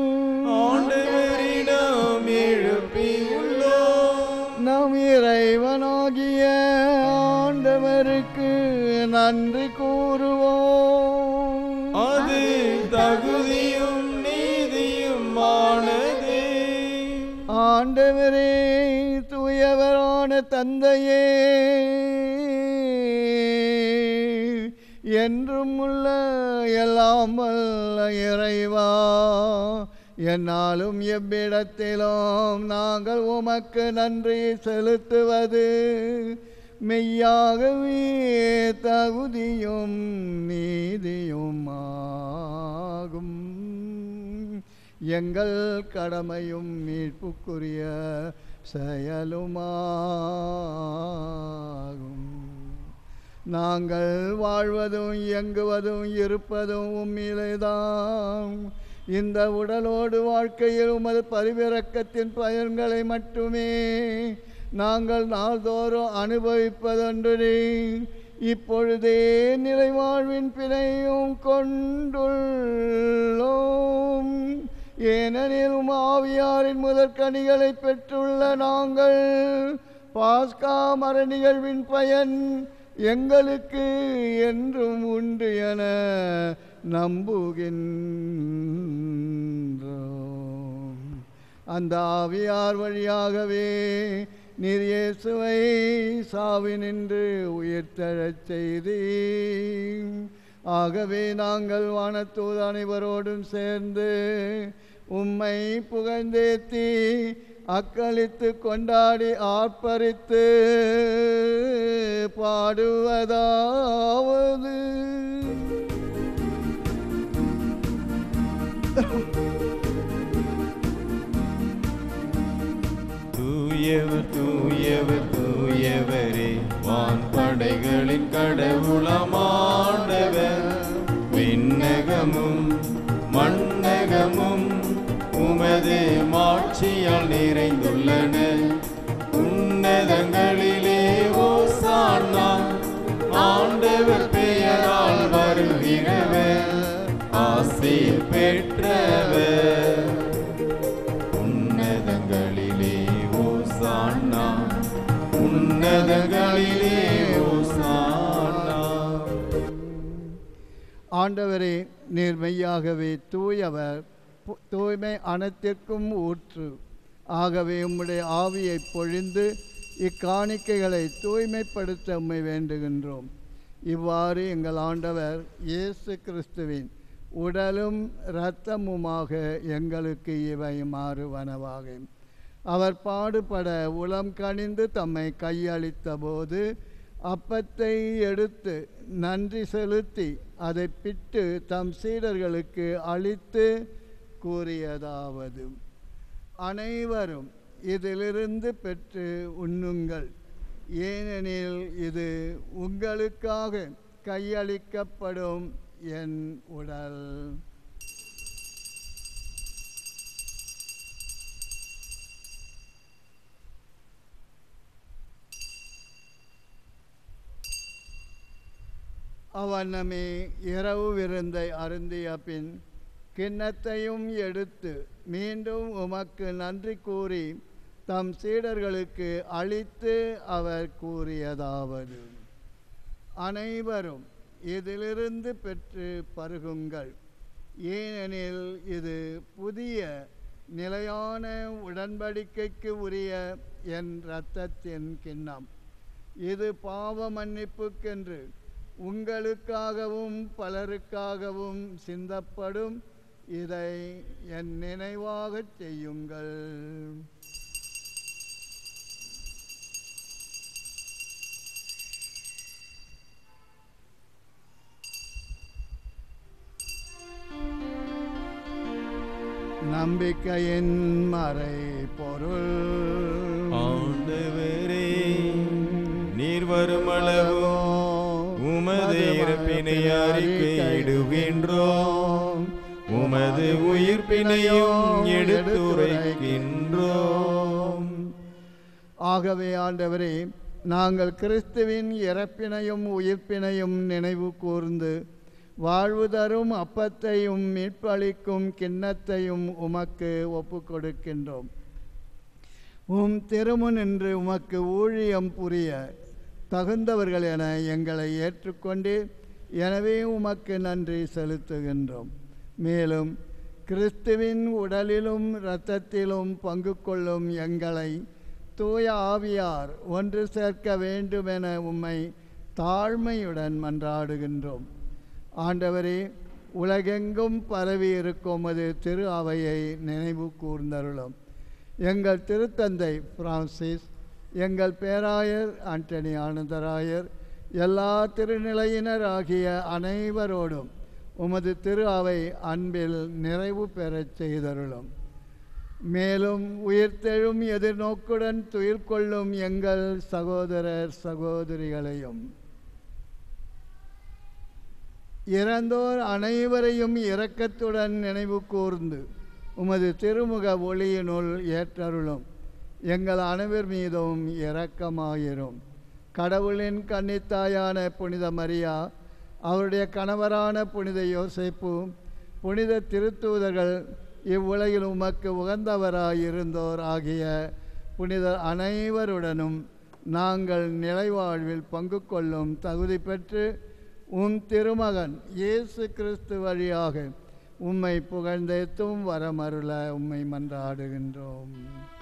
Speaker 2: ஆண்டவரிடம் எழுப்பியுள்ளோம்
Speaker 1: நம் இறைவனாகிய ஆண்டவருக்கு நன்றி கூறுவோம்
Speaker 2: அது தகுதியும் நீதியுமானது
Speaker 1: ஆண்டவரே தூயவரான தந்தையே என்றும் உள்ள எல்லாம் வல்ல இறைவா என்னாலும் எவ்விடத்திலும் நாங்கள் உமக்கு நன்றி செலுத்துவது மெய்யாகவே தகுதியும் நீதியும் ஆகும் எங்கள் கடமையும் மீட்புக்குரிய செயலுமாகும் நாங்கள் வாழ்வதும் இயங்குவதும் இருப்பதும் உம்மிலேதான் இந்த உடலோடு வாழ்க்கையில் உமது பரிவிறக்கத்தின் பயன்களை மட்டுமே நாங்கள் நாள்தோறும் அனுபவிப்பதொன்று இப்பொழுதே நிலை வாழ்வின் பிணையும் கொண்டுள்ளோம் ஏனெனில் உம் ஆவியாரின் முதற்கனிகளை பெற்றுள்ள நாங்கள் பாஸ்கா மர நிகழ்வின் பயன் எங்களுக்கு என்றும் உண்டு என நம்புகின்றோம் அந்த ஆவியார் வழியாகவே நீர் இயேசுவை சாவினின்று உயிர்த்தெழச் செய்தி ஆகவே நாங்கள் வானத்தூது அனைவரோடும் சேர்ந்து உம்மை புகழ்ந்தேத்தி அக்களித்து கொண்டாடி ஆர்ப்பரித்து பாடுவதாவது
Speaker 2: தூயவர் தூயவர் தூயவரே வான் படைகளின் கடவுளமாண்டவர் விண்ணகமும் மண்ணகமும் உமது மாட்சியால் நிறைந்துள்ளன உன்னதங்களிலே ஓசானா ஆண்டவர் பெயரால் வருகிறவர் ஆசி பெற்றவர் உன்னதங்களிலே ஓசானா உன்னதங்களிலே ஓசானா
Speaker 1: ஆண்டவரே நீர் மெய்யாகவே தூயவர் பு- தூய்மை அனைத்திற்கும் ஊற்று ஆகவே உம்முடைய ஆவியை பொழிந்து இக்காணிக்கைகளை தூய்மைப்படுத்த உம்மை வேண்டுகின்றோம் இவ்வாறு எங்கள் ஆண்டவர் இயேசு கிறிஸ்துவின் உடலும் இரத்தமுமாக எங்களுக்கு இவை மாறுவனவாக அவர் பாடுபட உளம் கனிந்து தம்மை கையளித்த போது அப்பத்தை எடுத்து நன்றி செலுத்தி அதை பிட்டு தம் சீடர்களுக்கு அளித்து கூறியதாவது அனைவரும் இதிலிருந்து பெற்று உண்ணுங்கள் ஏனெனில் இது உங்களுக்காக கையளிக்கப்படும் என் உடல் அவனமே இரவு விருந்தை அருந்திய பின் கிண்ணத்தையும் எடுத்து மீண்டும் உமக்கு நன்றி கூறி தம் சீடர்களுக்கு அளித்து அவர் கூறியதாவது அனைவரும் இதிலிருந்து பெற்று பருகுங்கள் ஏனெனில் இது புதிய நிலையான உடன்படிக்கைக்கு உரிய என் இரத்தத்தின் கிண்ணம் இது பாவ மன்னிப்புக்கென்று உங்களுக்காகவும் பலருக்காகவும் சிந்தப்படும் இதை என் நினைவாகச் செய்யுங்கள் நம்பிக்கையின் மறை பொருள்
Speaker 2: ஆண்டவரே நீர் வரும் அளவு உமது இறப்பினை அறிக்கையிடுகின்றோம் உமது உயிர்ப்பினையும் எடுத்துரைக்கின்றோம்
Speaker 1: ஆகவே ஆண்டவரே நாங்கள் கிறிஸ்துவின் இறப்பினையும் உயிர்ப்பினையும் நினைவு கூர்ந்து வாழ்வு தரும் அப்பத்தையும் மீட்பளிக்கும் கிண்ணத்தையும் உமக்கு ஒப்புக் கொடுக்கின்றோம் உம் திருமுனின்று உமக்கு ஊழியம் புரிய தகுந்தவர்கள் என எங்களை ஏற்றுக்கொண்டு எனவே உமக்கு நன்றி செலுத்துகின்றோம் மேலும் கிறிஸ்துவின் உடலிலும் இரத்தத்திலும் பங்கு கொள்ளும் எங்களை தூய ஆவியார் ஒன்று சேர்க்க வேண்டுமென உம்மை தாழ்மையுடன் மன்றாடுகின்றோம் ஆண்டவரே உலகெங்கும் பரவி இருக்கும் அது திரு அவையை நினைவு கூர்ந்தருளும் எங்கள் திருத்தந்தை பிரான்சிஸ் எங்கள் பேராயர் ஆண்டனி ஆனந்தராயர் எல்லா திருநிலையினர் ஆகிய அனைவரோடும் உமது திரு அவை அன்பில் நிறைவு பெறச் செய்தருளும் மேலும் உயிர்த்தெழும் எதிர்நோக்குடன் துயிர் கொள்ளும் எங்கள் சகோதரர் சகோதரிகளையும் இறந்தோர் அனைவரையும் இரக்கத்துடன் நினைவு கூர்ந்து உமது திருமுக ஒளியினுள் ஏற்றருளும் எங்கள் அனைவர் மீதும் இரக்கமாயிரும் கடவுளின் கன்னித்தாயான புனித மரியா அவருடைய கணவரான புனித யோசேப்பு புனித திருத்தூதர்கள் இவ்வுலகில் உமக்கு உகந்தவராயிருந்தோர் ஆகிய புனித அனைவருடனும் நாங்கள் நிலைவாழ்வில் பங்கு கொள்ளும் தகுதி பெற்று உம் திருமகன் இயேசு கிறிஸ்து வழியாக உம்மை புகழ்ந்தேத்தும் வரமருள உம்மை மன்றாடுகின்றோம்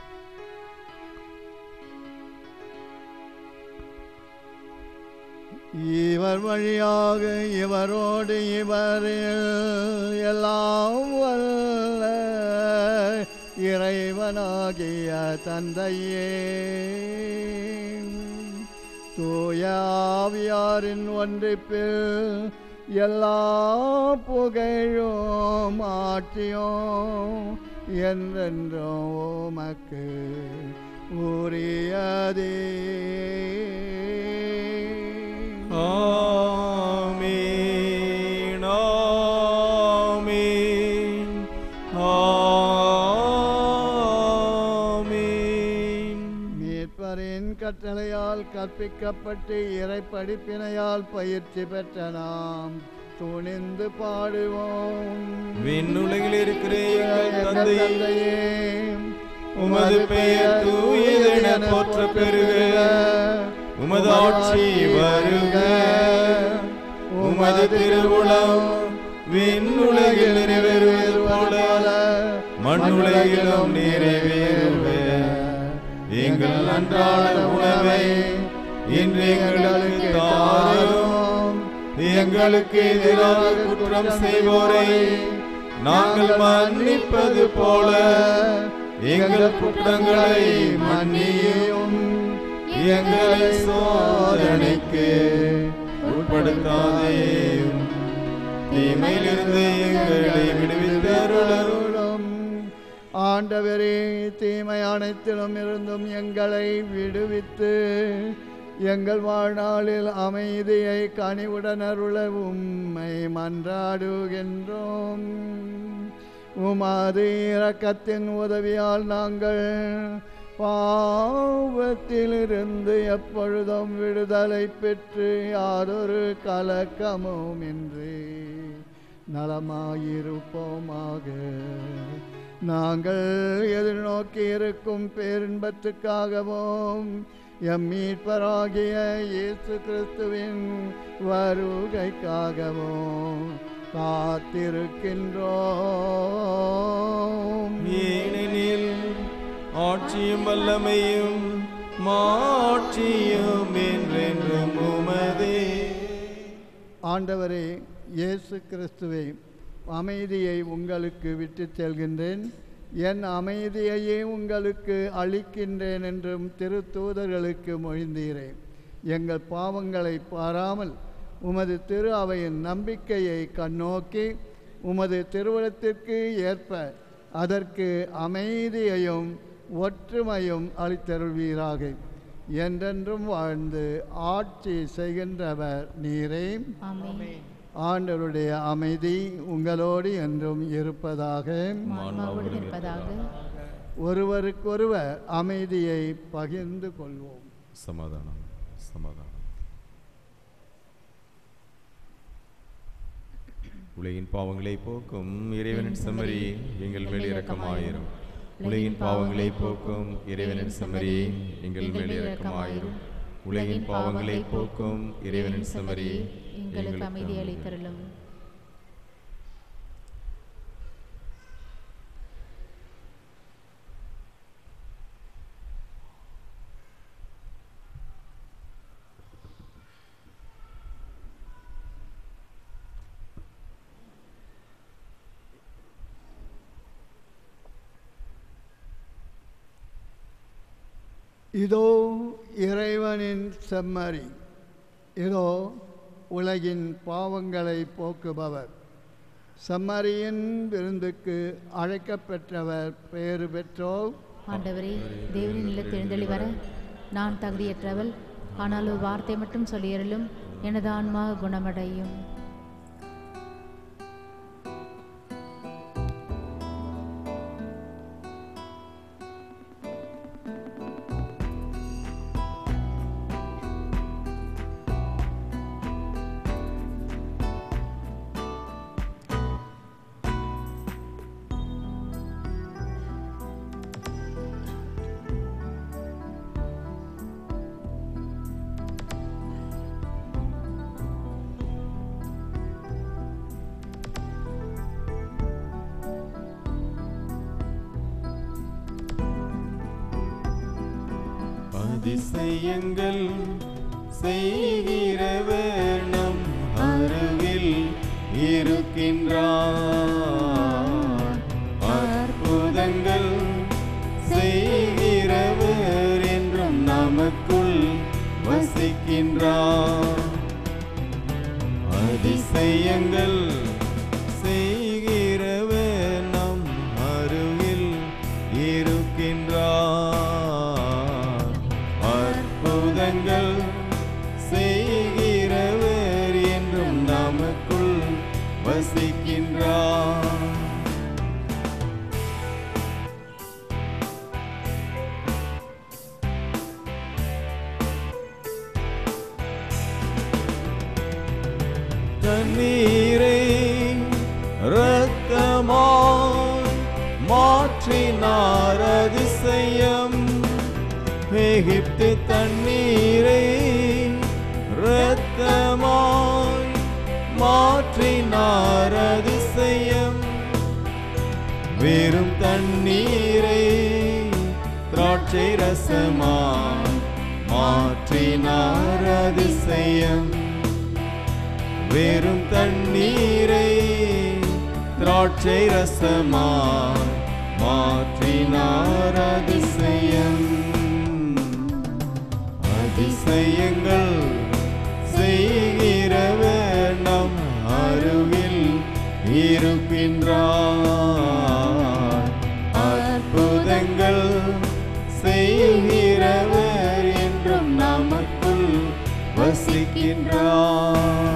Speaker 1: இவர் வழியாக இவரோடு இவரில் எல்லாம் வல்ல இறைவனாகிய தந்தையே தூய ஆவியாரின் ஒன்றிப்பில் எல்லா புகழும் ஆட்சியும் என்றென்றும் உமக்கு உரியதே
Speaker 2: ஆமீன் ஆமீன் ஆமீன்
Speaker 1: மீட்பரின் கட்டளையால் கற்பிக்கப்பட்டு இறை படிப்பினையால் பயிற்சி பெற்ற நாம் துணிந்து பாடுவோம்
Speaker 2: விண்ணுலகில் இருக்கிற எங்கள்
Speaker 1: எங்கள்
Speaker 2: தந்தையே
Speaker 1: தந்தையே
Speaker 2: உமது பெயர் தூயதென போற்ற பெறுக உமது ஆட்சி வருக உமது திருவுளம் விண்ணுலகில் நிறைவேறுவது போல மண்ணுலகிலும் நிறைவேறுக எங்கள் அன்றாட உணவை இன்று எங்களுக்கு தாரும் எங்களுக்கு எதிராக குற்றம் செய்வோரை நாங்கள் மன்னிப்பது போல எங்கள் குற்றங்களை மன்னியும் எங்களை சோதனைக்கு உட்படுத்தாதேயும் தீமையிலிருந்து எங்களை விடுவித்தருளும்
Speaker 1: அருளும் ஆண்டவரே தீமை அனைத்திலும் இருந்தும் எங்களை விடுவித்து எங்கள் வாழ்நாளில் அமைதியை கனிவுடன் அருள உம்மை மன்றாடுகின்றோம் உமது இரக்கத்தின் உதவியால் நாங்கள் பாவத்திலிருந்து எப்பொழுதும் விடுதலை பெற்று யாதொரு கலக்கமும் இன்றி நலமாயிருப்போமாக நாங்கள் எதிர்நோக்கி இருக்கும் பேரின்பத்துக்காகவும் எம் மீட்பராகிய இயேசு கிறிஸ்துவின் வருகைக்காகவும் காத்திருக்கின்றோம்
Speaker 2: ஏனெனில் ஆட்சியும் வல்லமையும் மாட்சியும் என்றென்றும் உமதே
Speaker 1: ஆண்டவரே இயேசு கிறிஸ்துவே அமைதியை உங்களுக்கு விட்டுச் செல்கின்றேன் என் அமைதியையே உங்களுக்கு அளிக்கின்றேன் என்றும் திருத்தூதர்களுக்கு மொழிந்தீரேன் எங்கள் பாவங்களை பாராமல் உமது திரு அவையின் நம்பிக்கையை கண்ணோக்கி உமது திருவுளத்திற்கு ஏற்ப அதற்கு அமைதியையும் ஒற்றுமையும் அளித்தருள்வீராக என்றென்றும் வாழ்ந்து ஆட்சி செய்கின்றவர் நீரே
Speaker 4: ஆமென்
Speaker 1: ஆண்டவருடைய அமைதி உங்களோடு என்றும் இருப்பதாக
Speaker 4: ஆன்மாவோடு இருப்பதாக
Speaker 1: ஒருவருக்கொருவர் அமைதியை பகிர்ந்து கொள்வோம்
Speaker 2: சமாதானம் சமாதானம் உலகின் பாவங்களை போக்கும் இறைவனின் செம்மறி எங்கள் மேல் இரக்கமாயிரும் உலகின் பாவங்களை போக்கும் இறைவனின் செம்மறி எங்கள் மேல் இரக்கமாயிரும் உலகின் பாவங்களை போக்கும் இறைவனின் செம்மறி
Speaker 4: எங்களுக்கு அமைதி அளித்தருளும்
Speaker 1: இதோ இறைவனின் செம்மறி இதோ உலகின் பாவங்களை போக்குபவர் செம்மறியின் விருந்துக்கு அழைக்கப்பெற்றவர் பேறு பெற்றோர்
Speaker 4: ஆண்டவரே தேவனின் இல்லத்தில் எழுந்தள்ளி வர நான் தகுதியற்றவள் ஆனால் ஒரு வார்த்தை மட்டும் சொல்லியருளும் எனது ஆன்மா குணமடையும்
Speaker 2: அதிசயங்கள் செய்கிறவர் நம் அருகில் இருக்கின்றார் அற்புதங்கள் செய்கிறவர் என்றும் நமக்குள் வசிக்கின்றார் அதிசயங்கள் செய்கிறவர் நம் அருகில் இருக்கின்றார் அற்புதங்கள் செய்கிறவர் என்றும் நமக்குள் வசிக்கின்றார் தண்ணீரை இரத்தமாய் மாற்றினார் அதிசயம் எகிப்து தண்ணீரை இரத்தமாய் மாற்றினார் அதிசயம் வெறும் தண்ணீரை திராட்சை ரசமாய் மாற்றினார் அதிசயம் வெறும் தண்ணீரை திராட்சை ரசமாய் மாற்றினார் அதிசயம் அதிசயங்கள் செய்கிறவர் நம் அருகில் இருக்கின்றார் அற்புதங்கள் செய்கிறவர் என்றும் நமக்குள் வசிக்கின்றார்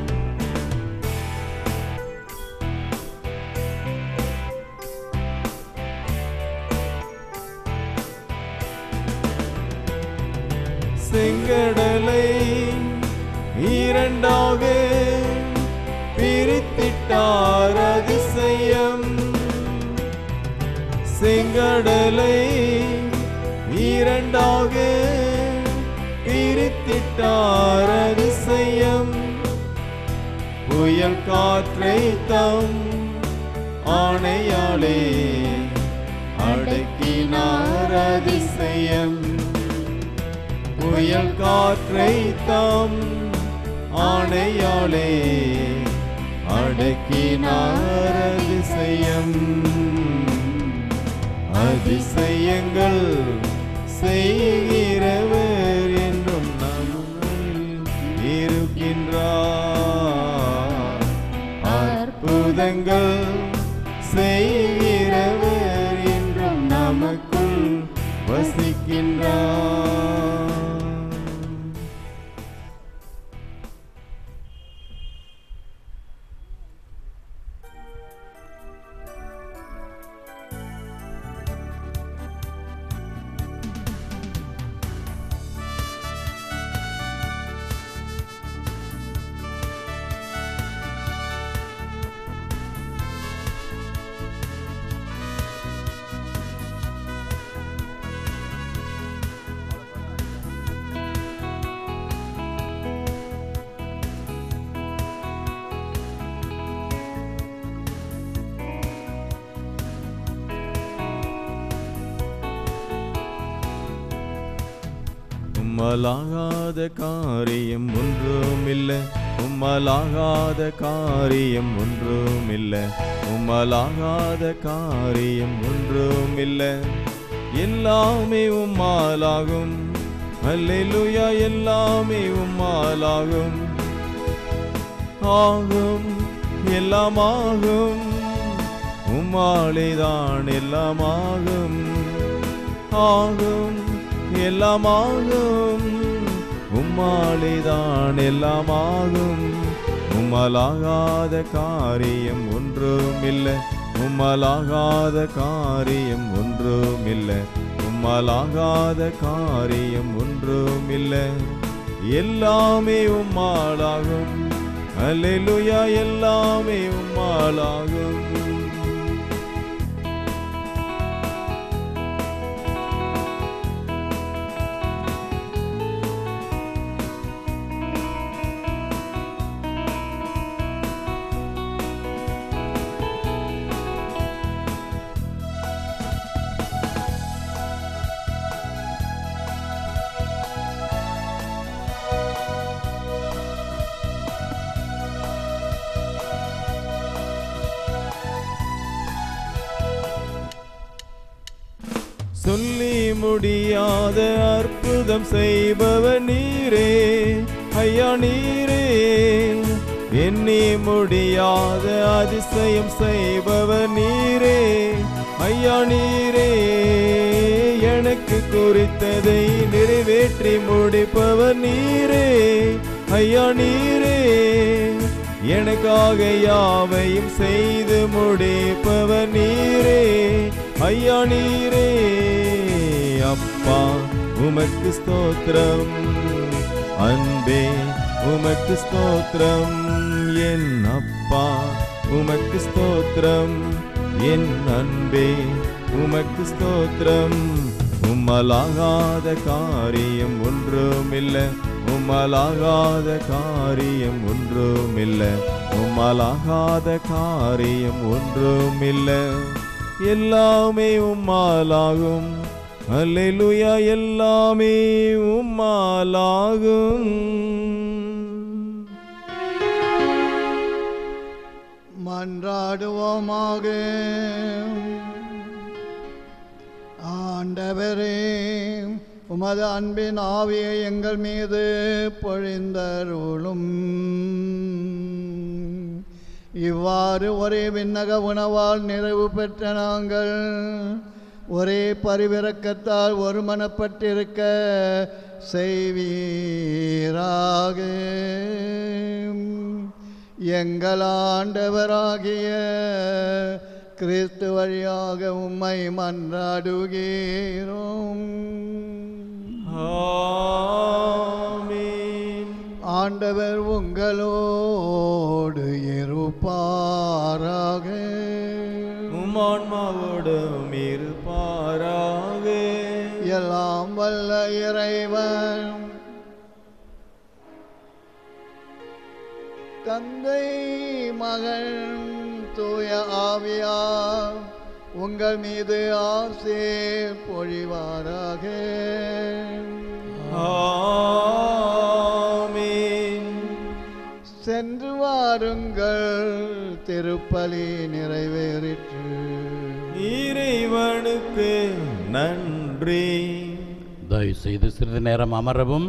Speaker 2: செங்கடலை இரண்டாக பிரித்திட்டார் அதிசயம் கடலை இரண்டாக பிரித்திட்டார் அதிசயம் புயல் காற்றை தம் ஆணையாளே அடக்கினார் அதிசயம் புயல் காற்றை தம் ஆணையாளே அடக்கினார் அதிசயம் அதிசயங்கள் செய்கிறவர் என்றும் நம்மில் இருக்கின்றார் அற்புதங்கள் செய்கிறவர் என்றும் நமக்குள் வசிக்கின்றார் உம்மலாகாத காரியம் ஒன்றுமில்லை உம்மலாகாத காரியம் ஒன்றுமில்லை உம்மலாகாத காரியம் ஒன்றுமில்லை எல்லாமே உம்மாலாகும் அல்லேலூயா எல்லாமே உம்மாலாகும் ஆகும் எல்லாமாகும் உம்மாலேதான் எல்லாமாகும் ஆகும் எல்லாமாகும் உம்மாலேதான் எல்லாமாகும் உம்மலாகாத காரியம் ஒன்றுமில்லை உம்மலாகாத காரியம் ஒன்றுமில்லை உம்மலாகாத காரியம் ஒன்றுமில்லை எல்லாமே உம்மாலாகும் அல்லேலூயா எல்லாமே உம்மாலாகும் சொல்லி முடியாத அற்புதம் செய்பவர் நீரே ஐயா நீரே எண்ணி முடியாத அதிசயம் செய்பவர் நீரே ஐயா நீரே எனக்கு குறித்ததை நிறைவேற்றி முடிப்பவர் நீரே ஐயா நீரே எனக்காக யாவையும் செய்து முடிப்பவர் நீரே ஐயா நீரே அப்பா உமக்கு ஸ்தோத்திரம் அன்பே உமக்கு ஸ்தோத்திரம் என் அப்பா உமக்கு ஸ்தோத்திரம் என் அன்பே உமக்கு ஸ்தோத்திரம் உம்மலாகாத காரியம் ஒன்றுமில்லை உம்மலாகாத காரியம் ஒன்றுமில்லை உம்மலாகாத காரியம் ஒன்றுமில்லை எல்லாமே உம்மாலாகும் அல்லேலூயா எல்லாமே உம்மாலாகும்
Speaker 1: மன்றாடுவோமாக ஆண்டவரே உமது அன்பின் ஆவியை எங்கள் மீது பொழிந்தருளும் இவ்வாறு ஒரே விண்ணக உணவால் நிறைவு பெற்ற நாங்கள் ஒரே பரிவிறக்கத்தால் ஒருமனப்பட்டிருக்க செய்வீராக எங்கள் ஆண்டவராகிய கிறிஸ்து வழியாக உம்மை மன்றாடுகிறோம்
Speaker 2: ஆமென்.
Speaker 1: ஆண்டவர் உங்களோடு இருப்பாராக
Speaker 2: உம் உம்மான்மாவோடும் இருப்பாராக
Speaker 1: எல்லாம் வல்ல இறைவன் தந்தை மகன் தூய ஆவியா உங்கள் மீது ஆசை பொழிவாராக
Speaker 2: ஆமென்
Speaker 1: சென்று வாருங்கள் திருப்பலி நிறைவேறிற்று
Speaker 2: இறைவனுக்கு நன்றி
Speaker 8: தயவு செய்து சிறிது நேரம் அமரவும்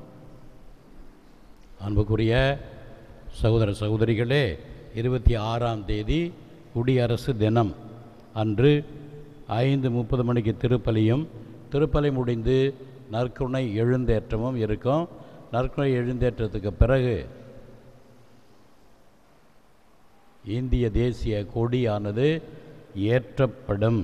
Speaker 8: அன்புக்குரிய சகோதர சகோதரிகளே இருபத்தி ஆறாம் தேதி குடியரசு தினம் அன்று ஐந்து முப்பது மணிக்கு திருப்பலியும் திருப்பலி முடிந்து நற்குணை எழுந்தேற்றமும் இருக்கும் நற்குணை எழுந்தேற்றத்துக்கு பிறகு இந்திய தேசிய கொடியானது ஏற்றப்படும்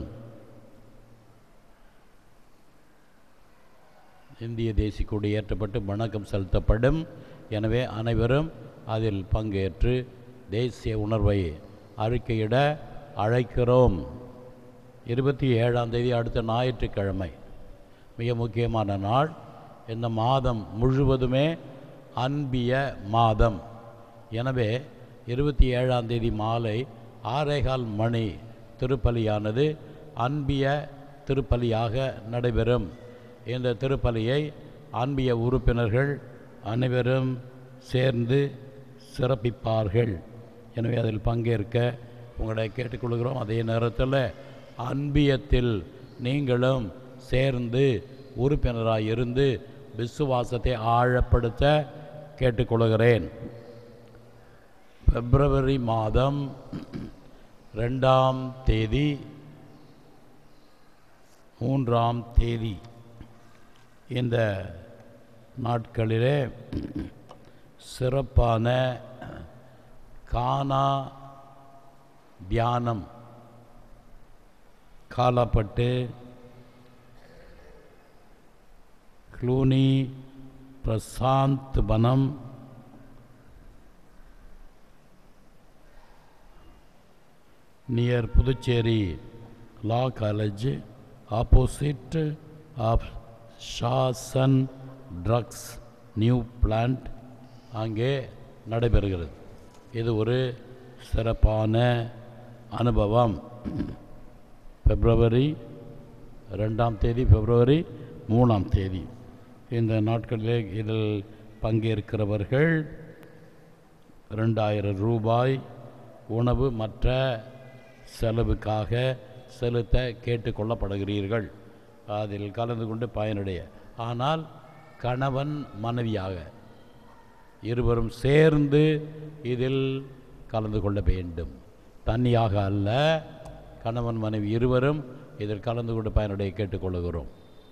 Speaker 8: இந்திய தேசிய கொடி ஏற்றப்பட்டு வணக்கம் செலுத்தப்படும் எனவே அனைவரும் அதில் பங்கேற்று தேசிய உணர்வை அறிக்கையிட அழைக்கிறோம் இருபத்தி ஏழாம் தேதி அடுத்த ஞாயிற்றுக்கிழமை மிக முக்கியமான நாள் இந்த மாதம் முழுவதுமே அன்பிய மாதம் எனவே இருபத்தி ஏழாம் தேதி மாலை ஆறேகால் மணி திருப்பலியானது அன்பிய திருப்பலியாக நடைபெறும் இந்த திருப்பலியை அன்பிய உறுப்பினர்கள் அனைவரும் சேர்ந்து சிறப்பிப்பார்கள் எனவே அதில் பங்கேற்க உங்களை கேட்டுக்கொள்கிறோம் அதே நேரத்தில் அன்பியத்தில் நீங்களும் சேர்ந்து உறுப்பினராக இருந்து விசுவாசத்தை ஆழப்படுத்த கேட்டுக்கொள்கிறேன் பிப்ரவரி மாதம் ரெண்டாம் தேதி மூன்றாம் தேதி இந்த நாட்களிலே சிறப்பான கானா தியானம் Kalapet Cluny Prashanth Vanam near Puducherry law college opposite of Shasun drugs new plant அங்கே நடைபெறுகிறது இது ஒரு சிறப்பான அனுபவம் பிப்ரவரி ரெண்டாம் தேதி பிப்ரவரி மூணாம் தேதி இந்த நாட்களிலே இதில் பங்கேற்கிறவர்கள் ரெண்டாயிரம் ரூபாய் உணவு மற்ற செலவுக்காக செலுத்த கேட்டுக்கொள்ளப்படுகிறீர்கள் அதில் கலந்து கொண்டு பயனடைய ஆனால் கணவன் மனைவியாக இருவரும் சேர்ந்து இதில் கலந்து கொள்ள வேண்டும் தனியாக அல்ல கணவன் மனைவி இருவரும் இதில் கலந்து கொண்டு பயனடைய கேட்டுக்கொள்கிறோம்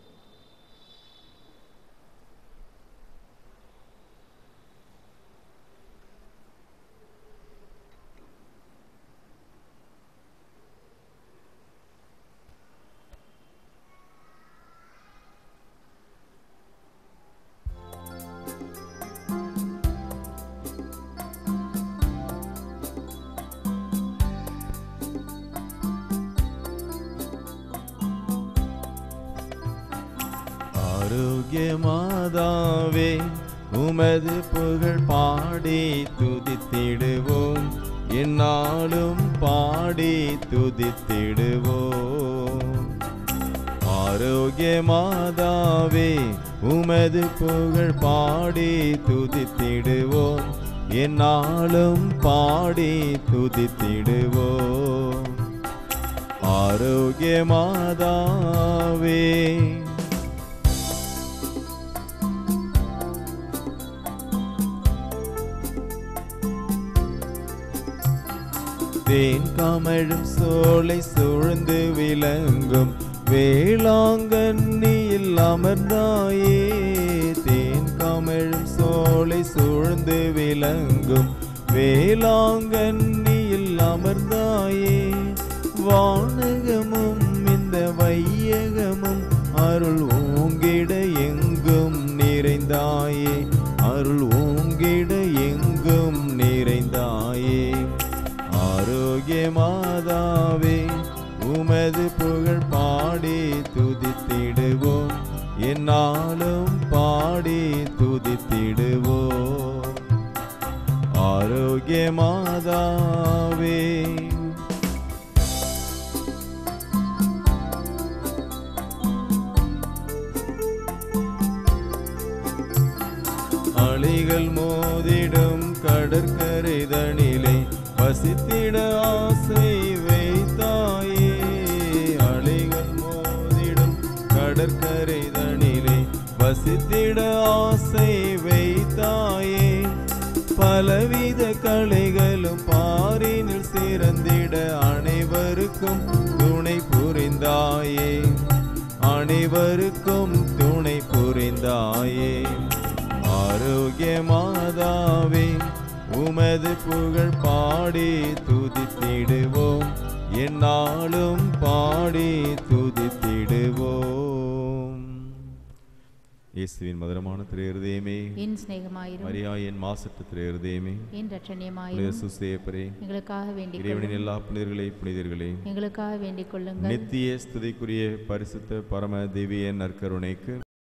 Speaker 2: ஆரோக்கிய மாதாவே உமது புகழ் பாடி துதித்திடுவோம் என்னாலும் பாடி துதித்திடுவோம் ஆரோக்கிய மாதாவே உமது புகழ் பாடி துதித்திடுவோம் என்னாலும் பாடி துதித்திடுவோம் ஆரோக்கிய மாதாவே தேன் கமழும் சோலை சூழ்ந்து விளங்கும் வேளாங்கண்ணியில் அமர்ந்தாயே தேன் கமழும் சோலை சூழ்ந்து விளங்கும் வேளாங்கண்ணியில் அமர்ந்தாயே வானகமும் இந்த வையகமும் அருள் ஓங்கிட எங்கும் நிறைந்தாயே அருள் ஓங்கிட எங்கும் நிறைந்தாயே ஆரோக்கிய மாதாவே உமது புகழ் பாடி துதித்திடுவோம் என்னாலும் பாடி துதித்திடுவோம் ஆரோக்கிய மாதாவே அலைகள் மோதிடும் கடற்கரைதனிலே வசித்திட ஆசை வைத்தாயே அலைகள் மோதிடும் கடற்கரைதனிலே வசித்திட ஆசை வைத்தாயே பலவித கலைகளும் பாரினில் சிறந்திட அனைவருக்கும் துணை புரிந்தாயே அனைவருக்கும் துணை புரிந்தாயே ஆரோக்கிய மாதாவே உமது புகழ் பாடி துதித்திடுவோம் என்னாலும் பாடி துதித்திடுவோம் இயேசுவின் மதுரமான திரையருதயமே
Speaker 4: என் சிநேகமாயிரும்
Speaker 2: மரியா என் மாசற்ற திரையருதயமே
Speaker 4: என்
Speaker 2: புனித
Speaker 4: ரட்சணியமாயிரும்
Speaker 2: சுசேப்பரே
Speaker 4: எங்களுக்காக வேண்டிக்
Speaker 2: இறைவனின்
Speaker 4: கொள்ளும்
Speaker 2: எல்லா புனிதர்களே புனிதர்களே
Speaker 4: எங்களுக்காக வேண்டிக் கொள்ளுங்கள்
Speaker 2: நித்திய ஸ்துதிக்குரிய பரிசுத்த பரம திவ்ய நற்கருணைக்கு